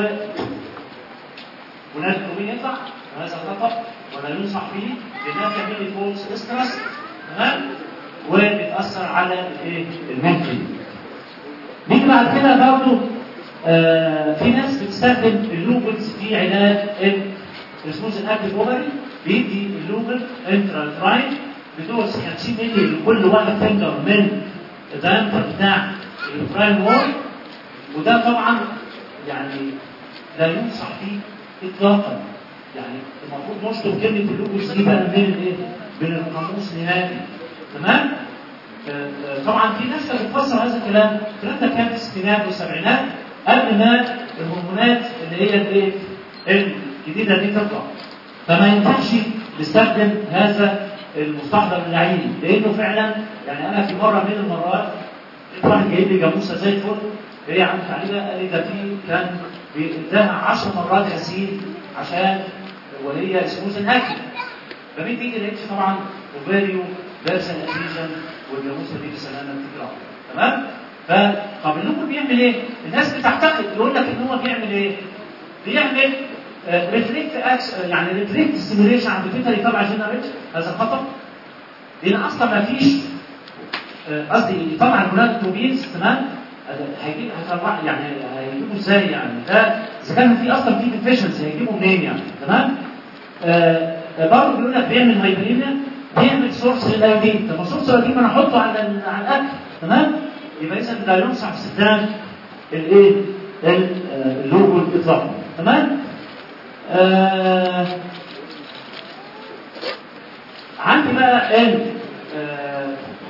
وناس الكوبين يطلع وهذا خطا ولا ينصح به لانها بتعمل لي فولس استرس تمام وبتاثر على الايه المنتل نيجي بعد كده برضه آه في ناس بتستخدم اللوبلز في علاج السموث الاكتيف اوفري بيدي اللوبل انترا تراين بدوز 50 مللي لكل واحد فنجر من الدايمتر بتاع البرايم وول وده طبعا يعني لا ينصح به اطلاقا يعني المفروض نشطب كلمه اللوبلز دي بقى من الايه؟ من القاموس نهائي تمام؟ آه، آه، طبعا في ناس كانت بتفسر هذا الكلام الكلام ده كان في الستينات والسبعينات قبل ما الهرمونات اللي هي الايه الجديده دي تطلع فما ينفعش نستخدم هذا المستحضر اللعين لانه فعلا يعني انا في مره من المرات لقيت واحد جايب لي جاموسه زي الفل هي عملت عليها قال لي ده في كان بيداها 10 مرات غسيل عشان وهي سموث الاكل فمين تيجي لقيت طبعا اوفاريو لابسه الاديشن والجاموسه دي بسلامه بتجرى تمام فطب اللوبر بيعمل ايه؟ الناس بتعتقد يقول لك ان هو بيعمل ايه؟ بيعمل ريفلكت اكس يعني ريفلكت ستيميوليشن عند الفيتري طبعا جنريت هذا خطا لان اصلا ما فيش آه، قصدي طبعا الجونات توبينز تمام هيجيب هيطلع يعني هيجيبوا ازاي يعني ده اذا كان في اصلا في ديفيشنسي هيجيبوا منين يعني تمام آه آه، برضه بيقول لك بيعمل هايبريميا بيعمل سورس للايودين طب السورس الايودين انا احطه على ال- على الاكل تمام يبقى اذا لا ينصح باستخدام الايه ال- آه، اللوجو اطلاقا تمام آه عندي بقى ال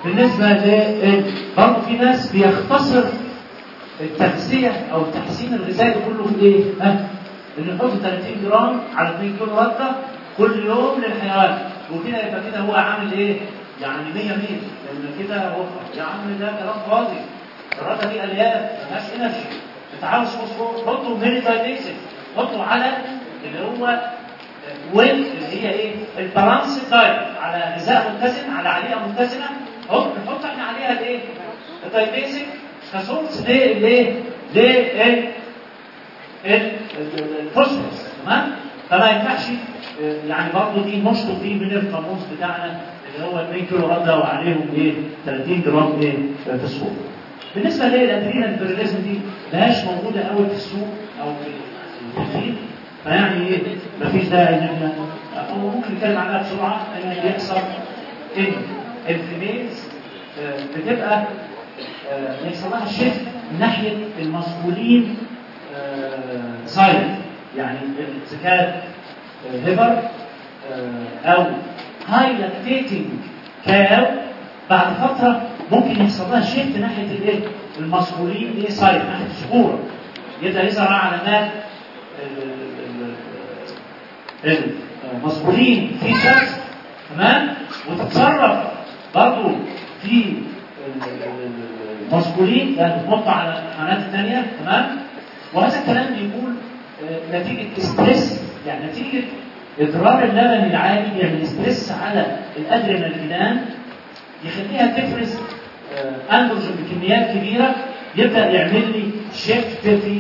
بالنسبه ل برضه في ناس بيختصر التغذيه او التحسين الغذائي كله في ايه؟ ها؟ انه يحط 30 جرام على 2 كيلو رده كل يوم للحيوان وكده يبقى كده هو عامل ايه؟ يعني 100 100 لان كده هو يا عم ده كلام فاضي الرده دي الياف ملهاش انرجي انت عاوز فوسفور حطه ميري دايبيسك حطه على اللي هو ويل اللي هي ايه؟ البالانس دايت على غذاء متزن على عليقه متزنه اهو نحط احنا عليها الايه؟ الدايبيسك كسورس ليه؟ ليه؟ ليه؟ الفوسفورس تمام؟ فما ينفعش يعني برضه دي نشطب دي من القاموس بتاعنا اللي هو 2 كيلو رده وعليهم ايه 30 جرام ايه فوسفور. بالنسبه للادرينال بيرليزم دي ملهاش موجوده قوي في السوق او في الفيد فيعني ايه مفيش داعي ان احنا او ممكن نتكلم عنها بسرعه ان بيحصل ان الفيميلز بتبقى يحصل لها شيفت من ناحيه المسؤولين سايد يعني اذا كانت هيبر او هاي لاكتيتنج كاو بعد فتره ممكن يحصل لها شيفت ناحيه الايه؟ المسؤولين ايه سايد ناحيه الذكوره يبدا يظهر علامات المسؤولين في شخص تمام وتتصرف برضه في المسؤولين يعني تنط على الحيوانات الثانيه تمام وهذا الكلام بيقول نتيجه ستريس يعني نتيجه اضرار اللبن العالي بيعمل ستريس على الادرينالين يخليها تفرز اندروجين بكميات كبيره يبدا يعمل لي شيفت في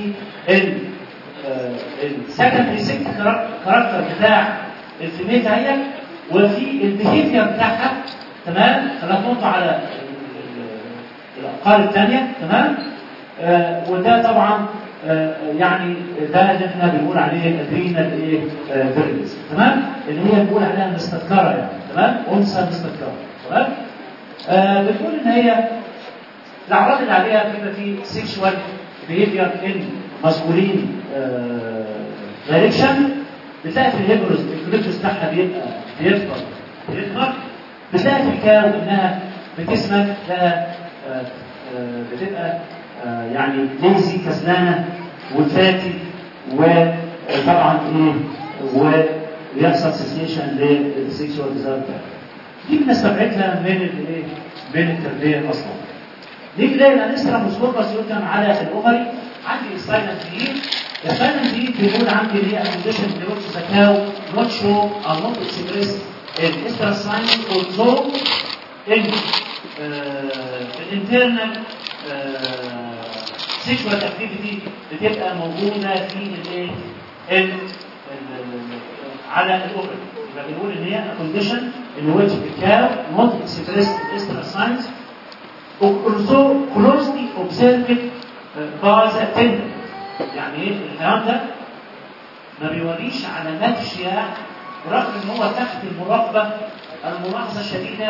السكندري سيك كاركتر بتاع الفيميل دهيت وفي البيهيفير بتاعها تمام خلاها تنط على الابقار الثانيه تمام آه وده طبعا آه يعني ده اللي احنا بنقول عليه ادرينال ايه فيرلز تمام اللي هي بنقول عليها مستذكره يعني تمام انثى مستذكره تمام آه بتقول ان هي الاعراض اللي عليها بيبقى في سيكشوال بيهيفير ان مسؤولين دايركشن بتلاقي في الهيبروز الكليتوس بتاعها بيبقى بيكبر بيكبر بتلاقي في الكاو انها بتسمك لها بتبقى يعني ليزي كسلانه وفاتي وطبعا ايه ويحصل سيسيشن للسيكشوال ديزاير دي بنستبعدها من الايه؟ من التربيه اصلا. نيجي نلاقي الانسترا مسكوربس يقدم على الاوفري عندي السايلنت دي السايلنت دي بيقول عندي اللي هي كونديشن بيقول زكاو نوت شو او نوت اكسبريس الاسترا ساينس اولسو ان الانترنال سيكشوال اكتيفيتي بتبقى موجوده في الايه؟ على الاوفري يبقى بنقول ان هي كونديشن in which the cow not express extra signs also closely observed by the attendant يعني ايه الحيوان ده ما بيوريش علامات اشياء رغم ان هو تحت المراقبه الملاحظه الشديده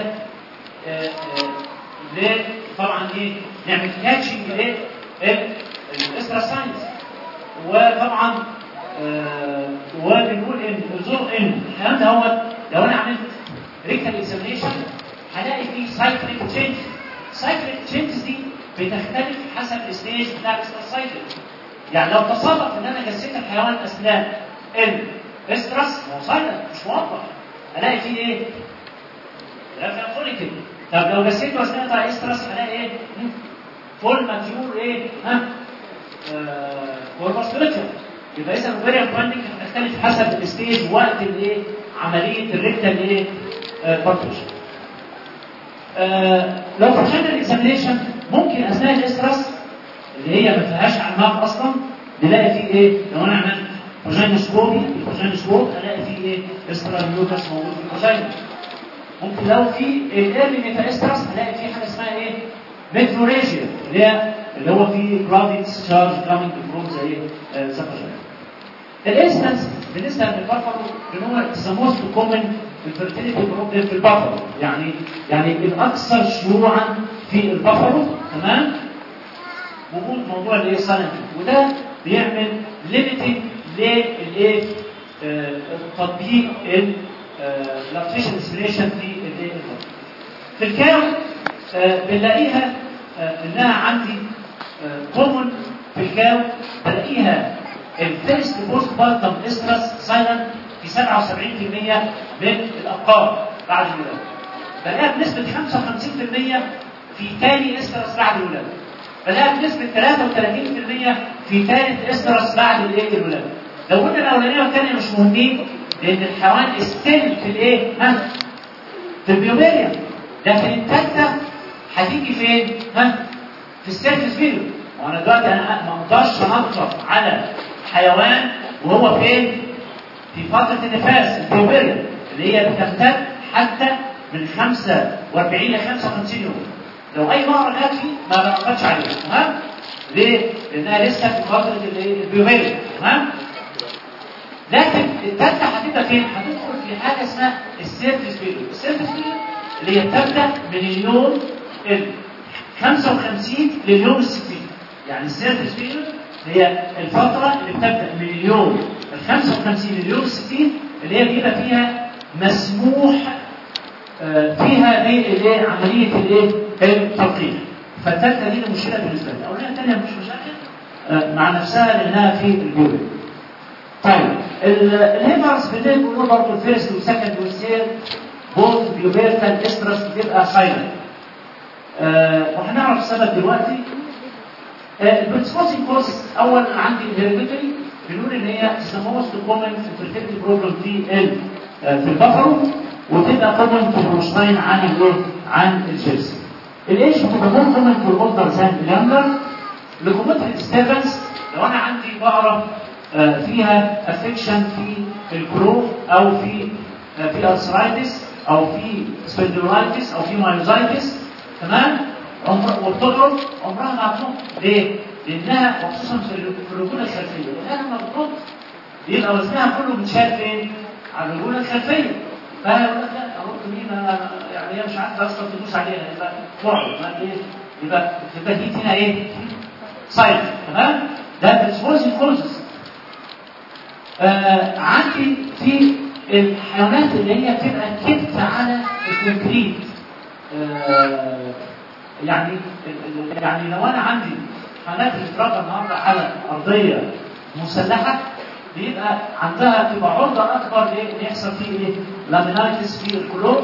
ليه طبعا ايه نعمل كاتشنج ليه الاكسترا ساينس وطبعا آه وبنقول ان الزور ان الكلام ده هو لو انا عملت ريكتال اكزامينشن هلاقي فيه سايكليك تشينج سايكليك تشينجز دي بتختلف حسب الستيج بتاع الاستراسايكل يعني لو تصادف ان انا جسيت الحيوان اثناء الاسترس هو سايلنت مش موضح الاقي فيه ايه؟ رافع فوليكل طب لو جسيته اثناء بتاع استرس هلاقي ايه؟ فول ماتيور ايه؟ ها؟ فول ماسكوليتشر يبقى اذا الفيريال بايندنج هتختلف حسب الستيج وقت الايه؟ عمليه الريكتال ايه؟ بارتوشن. آه لو فشلنا الاكزامينشن ممكن اثناء الاسترس اللي هي ما فيهاش علامات اصلا نلاقي فيه ايه؟ لو انا عملت فاجينوسكوبي الفاجينوسكوب الاقي فيه ايه؟ استراميوتس موجود في الفاجينا. ممكن لو في الايرلي ميتاسترس الاقي فيه حاجه اسمها ايه؟ ميتروريجيا اللي هي اللي هو فيه كرافيك تشارج كامينج فروم زي ذا فاجينا. الانستنس بالنسبه للبافلو ان هو ذا موست كومن الفيرتيليتي بروبلم في البافلو يعني يعني الاكثر شيوعا في البافلو تمام وجود موضوع الايه سايلنت وده بيعمل ليميتنج للايه تطبيق اللاكتيشن اسبريشن في الايه في الكاو آه، بنلاقيها آه، انها عندي كومن في الكاو بلاقيها الفيرست بوست بارتم استرس سايلنت في 77% من الابقار بعد الولاده بلاقيها بنسبه 55% في تاني استرس بعد الولاده بلاقيها بنسبه 33% في ثالث استرس بعد الايه الولاده لو قلنا الاولانيه والثانيه مش مهمين لان الحيوان استل في الايه ها في البيوبيريا لكن الثالثه هتيجي فين ها في السيرفس فيديو وانا دلوقتي انا ما اقدرش انطف على حيوان وهو فين في فتره النفاس البيوبيريا اللي هي بتمتد حتى من 45 ل 55 يوم لو اي مره جات لي ما بنقطعش عليها تمام ليه؟ لانها لسه في فتره الايه؟ البيوبيريا تمام لكن الثالثه هتبقى فين؟ هتدخل في حاجه اسمها السيرفس فيديو السيرفس فيديو اللي هي بتبدا من اليوم ال 55 لليوم ال 60 يعني السيرفس فيديو هي الفتره اللي بتبدا من اليوم ال 55 لليوم ال 60 اللي هي بيبقى فيها مسموح آه، فيها بالايه عمليه الايه التلقيح فالثالثه دي مشكله بالنسبه لي الاولانيه الثانيه مش مشاكل آه، مع نفسها لانها في الجوبل طيب ال- الهيمرز بالليل بيقولوا برضه الفيرست والسكند والثيرد بوث بيوبيرتال استرس بتبقى سايلنت آه وهنعرف السبب دلوقتي البريسبوسنج كوز اول عندي الهيريديتري بنقول ان هي ذا موست كومن فيرتيلتي بروبلم في ال آه، في البفرو وتبقى كومن في الهولشتاين عن الايه؟ عن الجيرسي. الايش بتبقى مور كومن في الاولدر ذان اليانجر لوكوموتري ديستربنس لو انا عندي بقره آه، فيها افكشن في الكرو او في آه، في ارثرايتس او في سبندولايتس او في مايوزايتس تمام عمر وبتضرب عمرها ما هتنط ليه؟ لانها وخصوصا في ال- في الرجوله الخلفيه لانها لما بتنط يبقى وزنها كله بيتشال فين؟ على الرجوله الخلفيه فيقول لك لا ارد مين أنا- يعني هي مش عارفه اصلا تدوس عليها يبقى تقعد ما ايه؟ يبقى تبقى دي هنا ايه؟ سايد تمام؟ ده اكسبوزنج كوزز آه عندي في الحيوانات اللي هي بتبقى كبت على الكونكريت آه يعني يعني لو انا عندي حيوانات بتتربى النهارده على ارضيه مسلحه بيبقى عندها تبقى عرضه اكبر لايه؟ ان يحصل فيه ايه؟ لامينايتس في القلوب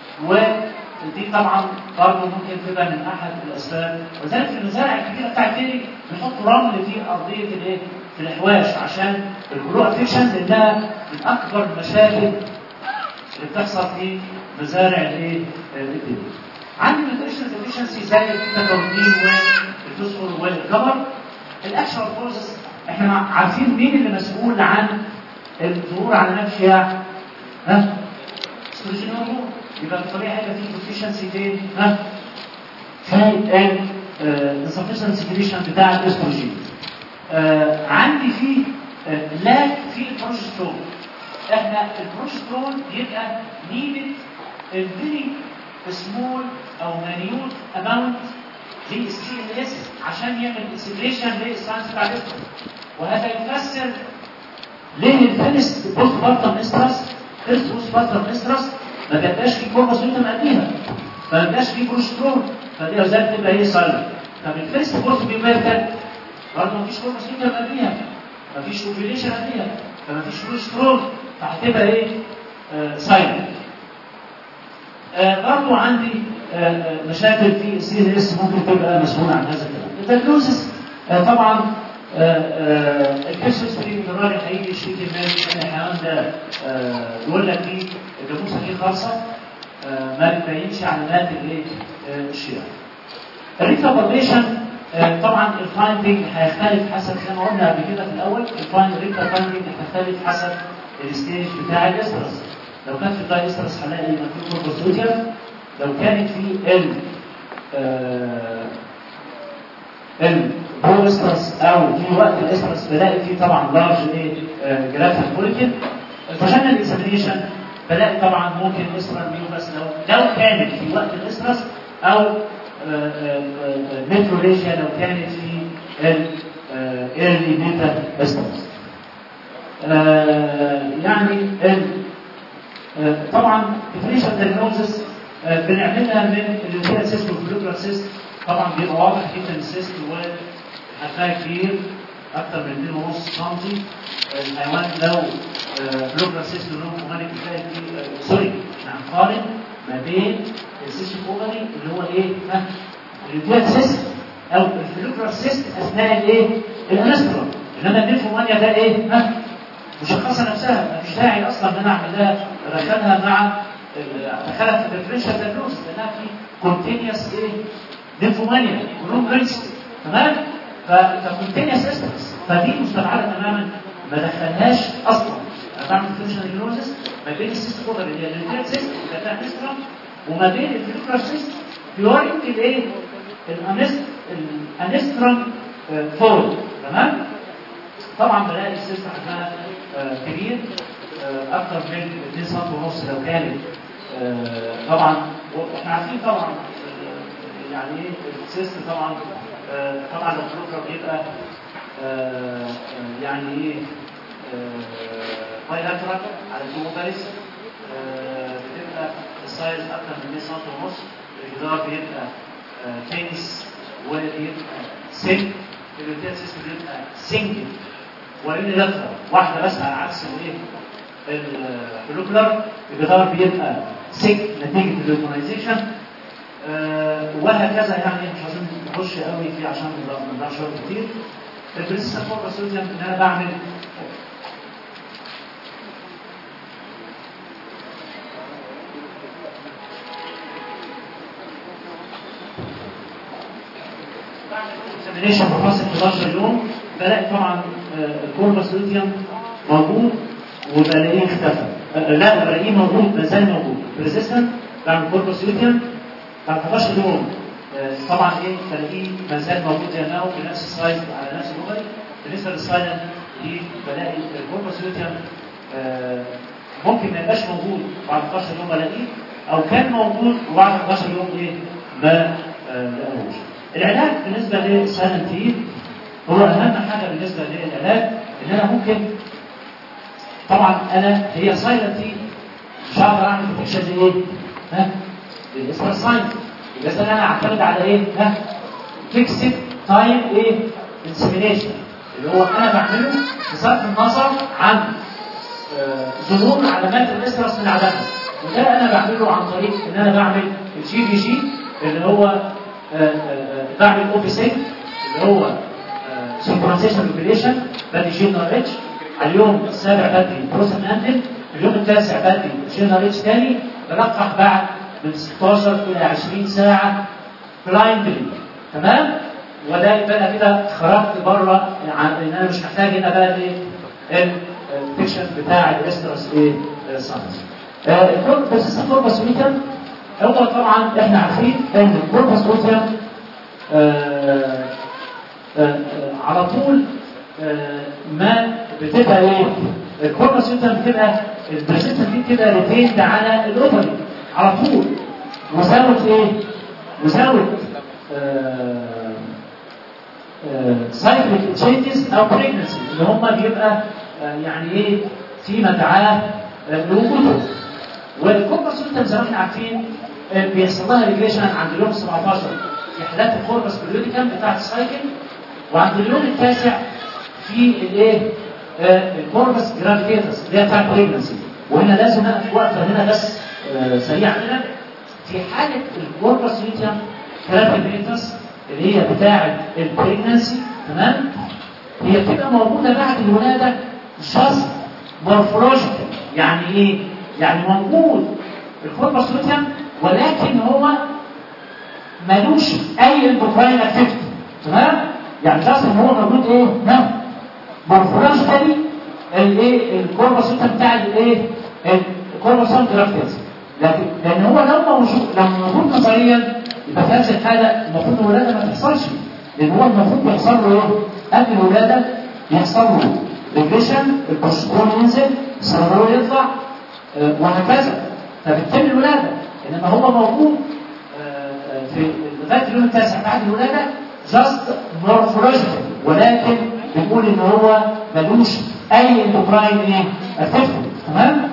ودي طبعا برضه ممكن تبقى من احد الاسباب وذلك في المزارع الكبيره بتاعت ديري بيحطوا رمل في ارضيه الايه؟ في الاحواش عشان الجلو افكشن لانها من اكبر المشاكل اللي بتحصل في مزارع الايه؟ الدنيا. عندي نيوتريشن ديفيشنسي زي الكاكاوتين والفوسفور والجبر الاكشوال كوزز احنا مع- عارفين مين اللي مسؤول عن الظهور على نفس ها؟ استروجين هرمون يبقى بالطبيعي هيبقى في ديفيشنسي فين؟ ها؟ في الانسفشن سكريشن بتاع الاستروجين. آه عندي في آه لاك في البروجسترون احنا البروجسترون يبقى نيدد فيري سمول او مانيوت اماونت في السي ال اس عشان يعمل اكسبريشن للساينس بتاع الاستروجين وهذا يفسر ليه الفيرست بوست بارتم استرس فيرست بوست بارتم استرس ما بيبقاش فيه كورباسوليتم قبليها ما بيبقاش فيه بروجسترون فدي وزاره تبقى ايه سايلنت طب الفيرست بوست بيميركل برضه مفيش كورباسوليتم قبليها مفيش اوفيليشن قبليها فمفيش بروجسترون فهتبقى ايه آه سايلنت آه برضو عندي آه آه، مشاكل في السي ال اس ممكن تبقى مسؤولة عن هذا الكلام. الدياجنوزس آه طبعا الكسوس في الراجل هيجي يشتكي من ان الحيوان ده آه، يقول لك دي الجاموسه دي خالصه آه، ما بتبينش علامات الايه آه، الشراء. الريكابريشن طبعا الفايندنج هيختلف حسب زي ما قلنا قبل كده في الاول الفايند الريكابريشن هتختلف حسب الستيج بتاع الاسترس لو كان في الداي استرس هلاقي مكتوب كوربوسوتيا لو كانت في ال البول استرس او في وقت الاسترس بلاقي فيه طبعا لارج ايه جرافيك مولكيول الفاجينال اكزامينيشن بلاقي طبعا ممكن استرال ميوبس لو لو كانت في وقت الاسترس او ميتروليشيا لو كانت في الايرلي ميتا استرس يعني ال آه، طبعا ديفرنشال دايجنوزس بنعملها من اللي هي سيستم سيست طبعا بيبقى واضح جدا السيست وحجمها كبير اكتر من 2 ونص سم الحيوان لو بلوكرا سيست ولون فومانيك بتلاقي فيه آه، سوري احنا هنقارن ما بين السيست فوماني اللي هو ايه؟ ها الريديال سيست او الفلوكرا سيست اثناء الايه؟ الانسترون انما النيفومانيا ده ايه؟ ها مشخصه نفسها مفيش داعي اصلا ان انا اعمل لها ادخلها مع ال- ادخلها في الديفرنشال دايجنوز لانها في كونتينيوس ايه؟ نيفومانيا ولون برنسبل تمام؟ فكونتينيوس استرس فدي مستبعده تماما ما دخلهاش اصلا انا بعمل ديفرنشال دايجنوزس ما بين السيست كوبر اللي هي الريتيال سيست اللي فيها انسترون وما بين الفلوكرا سيست بيوريك الايه؟ الانست الانسترون فول تمام؟ طبعا بلاقي السيست حجمها آه، كبير آه، اكتر من 2 سم ونص لو كانت آه، طبعا واحنا عارفين طبعا آه، يعني ايه السيست طبعا آه، طبعا البلوكر بيبقى آه، آه، يعني ايه بايلاترال على الجوباليس بتبقى السايز اكتر من 2 سم ونص الجدار بيبقى آه، تنس وبيبقى سلك الروتين سيستم بيبقى سنجل وان لفه واحده بس على عكس الايه البلوكلر الجدار بيبقى سك نتيجه اللوكلايزيشن آه وهكذا يعني مش عايزين نخش قوي فيه عشان ما نضيعش وقت كتير البريسيسا فور سوليوشن ان انا بعمل اكزامينيشن بفاصل 11 يوم بلاقي طبعا الكوربس لوتيوم موجود وبلاقيه اختفى آه، لا بلاقيه موجود ما زال موجود ريزيستنت بعمل كوربس لوتيوم بعد 11 يوم آه، طبعا ايه بلاقيه ما زال موجود زي ما هو بنفس السايز على نفس اللغه بالنسبه للسايلنت دي بلاقي الكوربس لوتيوم آه، ممكن ما يبقاش موجود بعد 11 يوم بلاقيه او كان موجود وبعد 11 يوم ايه ما آه، لقاهوش العلاج بالنسبه للسايلنت هيت هو اهم حاجه بالنسبه للعلاج ان انا ممكن طبعا انا هي سايلنت هيت مش هقدر اعمل بروتكشن لايه؟ ها؟ للاسرار ساين يبقى انا اعتمد على ايه؟ ها؟ فيكسد تايم ايه؟ انسيمينيشن اللي هو انا بعمله بصرف النظر عن آه، ظهور علامات الاسترس من عدمها وده انا بعمله عن طريق ان انا بعمل الجي بي جي اللي هو آه، آه، آه، بعمل او بي سي اللي هو سينكرونايزيشن ريجوليشن بدي جي ار اتش على اليوم السابع بدي بروسن اندل اليوم التاسع بدي جي ار اتش تاني بلقح بعد من 16 الى 20 ساعه بلايندلي تمام وده يبقى أنا كده خرجت بره عن ان انا مش محتاج هنا بقى ايه البيكشن بتاع الاسترس ايه ساينس الكوربس الكوربس ميتر هو طبعا احنا عارفين ان الكوربس ميتر آه، آه، آه، على طول آه، ما بتبقى ايه الكوربس ميتر بتبقى البريسنتر دي بتبقى ريتيند على الاوفري على طول وزاوت ايه وزاوت سايكليك تشينجز او بريجنسي اللي هم بيبقى آه، يعني ايه في مدعاه آه، لوجوده والكوربس سولتم زي ما احنا عارفين آه، بيحصل لها ريجريشن عند اليوم 17 في حالات الكوربس بريوديكم بتاعت السايكل وعند اليوم التاسع في الايه آه، الكوربس جرافيتس اللي هي بتاعت بريجنسي وهنا لازم نقف وقفه هنا بس آه، سريعه هنا في حاله الكوربس ليتيوم جرافيتس اللي هي بتاعه البريجنسي تمام هي بتبقى موجوده بعد الولاده جاست مورفولوجيكال يعني ايه؟ يعني موجود الكوربس ليتيوم ولكن هو ملوش اي اندوكراين اكتيفيتي تمام؟ يعني جاست ان هو موجود ايه؟ نعم مورفولوجيكالي الايه الكوربس ليتيوم بتاع الايه؟ الكوربس جرافيتس لكن لان هو لو موجود لو موجود نظريا يبقى في هذه الحاله المفروض الولاده ما تحصلش لان هو المفروض بيحصل له ايه؟ قبل الولاده يحصل له ريجريشن البروسترون ينزل السيرفرول يطلع آه، وهكذا فبتتم الولاده انما هو موجود آه، آه، في لغايه اليوم التاسع بعد الولاده جاست مورفولوجيكال ولكن بنقول ان هو ملوش اي اندوكراين ايه؟ اكتيفيتي تمام؟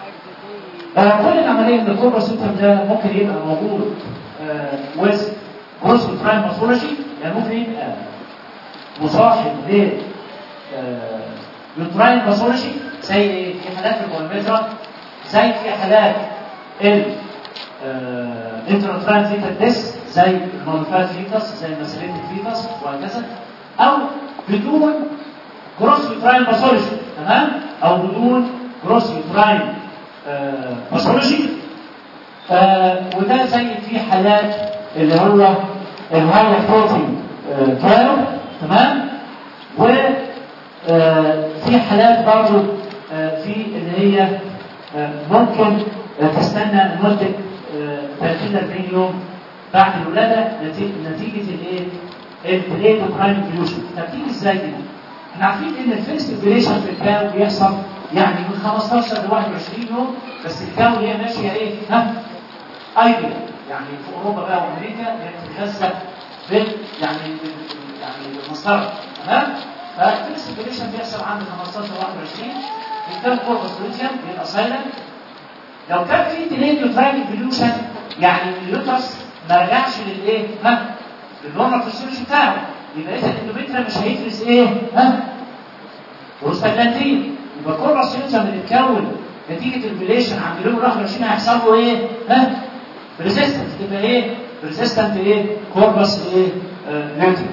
آه، كل العمليه من الكوبرا سيستم ده ممكن يبقى موجود ويز جروس يوتراين باثولوجي يعني ممكن يبقى مصاحب ل يوتراين باثولوجي زي ايه؟ في حالات البولمترا زي في حالات ال انتراتراين فيتال ديس زي المولفات فيتاس زي المسيريت فيتاس وهكذا او بدون جروس يوتراين باثولوجي تمام او بدون جروس يوتراين باثولوجي وده زي في حالات اللي هو الهاي بروتين كارو تمام و آه، في حالات برضه آه، في اللي هي آه، ممكن تستنى لمده 30 40 يوم بعد الولاده نتيجه نتيجه الايه؟ البريد برايم انفلوشن طب تيجي ازاي دي؟ احنا عارفين ان الفيرست انفليشن في الكاو بيحصل يعني من 15 ل 21 يوم بس الكاو هي ماشيه ايه؟ ها؟ ايديا يعني في اوروبا بقى وامريكا هي بتتغذى بال يعني بال- يعني بالمسطره تمام؟ فالفيرست انفليشن بيحصل عند 15 ل 21 الكاو كوربس لوتيوم بيبقى سايلنت لو كان في ديلي يوتراين انفليوشن يعني اليوترس ما رجعش للايه؟ ها؟ للنورمال فيسيولوجي بتاعه يبقى اذا الاندوميتريا مش هيفرز ايه؟ ها؟ بروستاجلاندين يبقى كل راسيوتيوم اللي اتكون نتيجه الفيليشن عند اليوم 21 هيحصل له ايه؟ ها؟ ريزيستنس تبقى ايه؟ ريزيستنت ايه؟ كوربس ايه؟ آه لوتيوم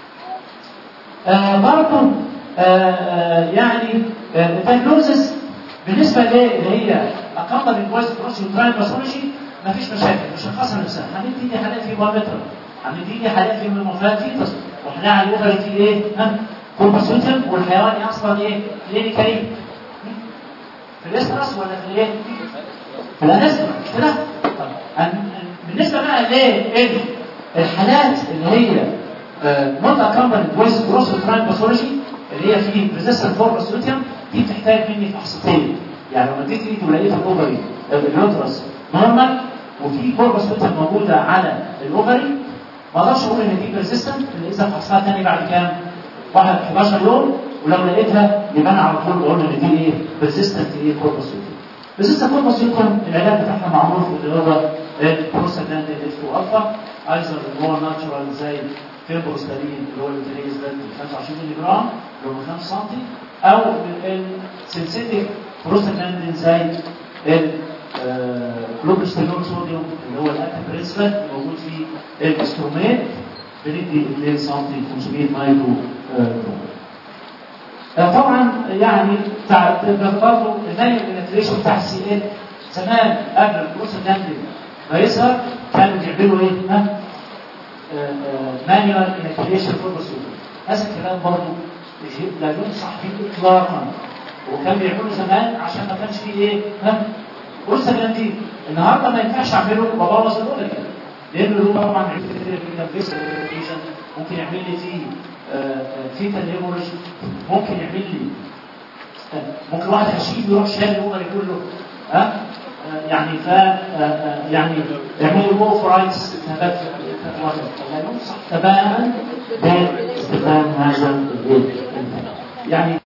آه برضه آه آه يعني الدايجنوزس بالنسبه ليه اللي هي اقامه الكويس كروس يوتراين باثولوجي مفيش مشاكل مش هنخسر نفسها هندي دي حالات في بارامتر هندي دي حالات في ميموفات في تص- واحنا على الاوفر في ايه؟ ها؟ كورباسوتم والحيوان اصلا ايه؟ كلينيكالي في الاسترس ولا في الايه؟ في الانسترا مش كده؟ طب أن- أن- بالنسبه بقى ليه الحالات اللي هي نوت اكمبل فويس كروس تراين باثولوجي اللي هي في ريزيستنت فور باسوتيوم دي بتحتاج مني فحصتين يعني لو اديت ايدي ولقيت الاوفري اليوترس نورمال وفي فور باسوتيوم موجوده على الاوفري ما اقدرش اقول ان دي ريزيستنت اللي اذا فحصتها تاني بعد كام؟ واحد 11 يوم ولو لقيتها يبقى انا على طول بقول ان دي ايه؟ ريزيستنت ايه فور باسوتيوم ريزيستنت فور باسوتيوم العلاج بتاعها معروف اللي هو البروستاجلاند اتش 2 الفا ايزر اللي هو ناتشورال زي فيبروستالين اللي هو الانتريز ده 25 مللي جرام اللي هو 5 سم او السنسيتيك بروستاجلاندين زي الكلوبستيرول صوديوم اللي هو الاكتف برنسبل موجود في الاسترومات بندي 2 سم 500 مايكرو جرام آه، طبعا يعني بتاع برضه زي الانفليشن بتاع السي ال زمان قبل البروستاجلاندين ما يظهر كانوا بيعملوا ايه؟ ها؟ مانيوال انكتيشن فور بروسيدور هذا الكلام برضه لا ينصح به اطلاقا وكان بيعملوا زمان عشان ما كانش فيه ايه؟ ها؟ بروستاجلاندين النهارده ما ينفعش اعمله ببوظ الاولى كده لانه له طبعا ممكن يعمل لي فيه فيتال هيموريج ممكن يعمل لي ممكن واحد هشيم يروح شال الاوفري كله ها آه، يعني ف آه، آه، يعني يعملوا له فرايتس ثبات لا ينصح تماما باستخدام هذا البيت يعني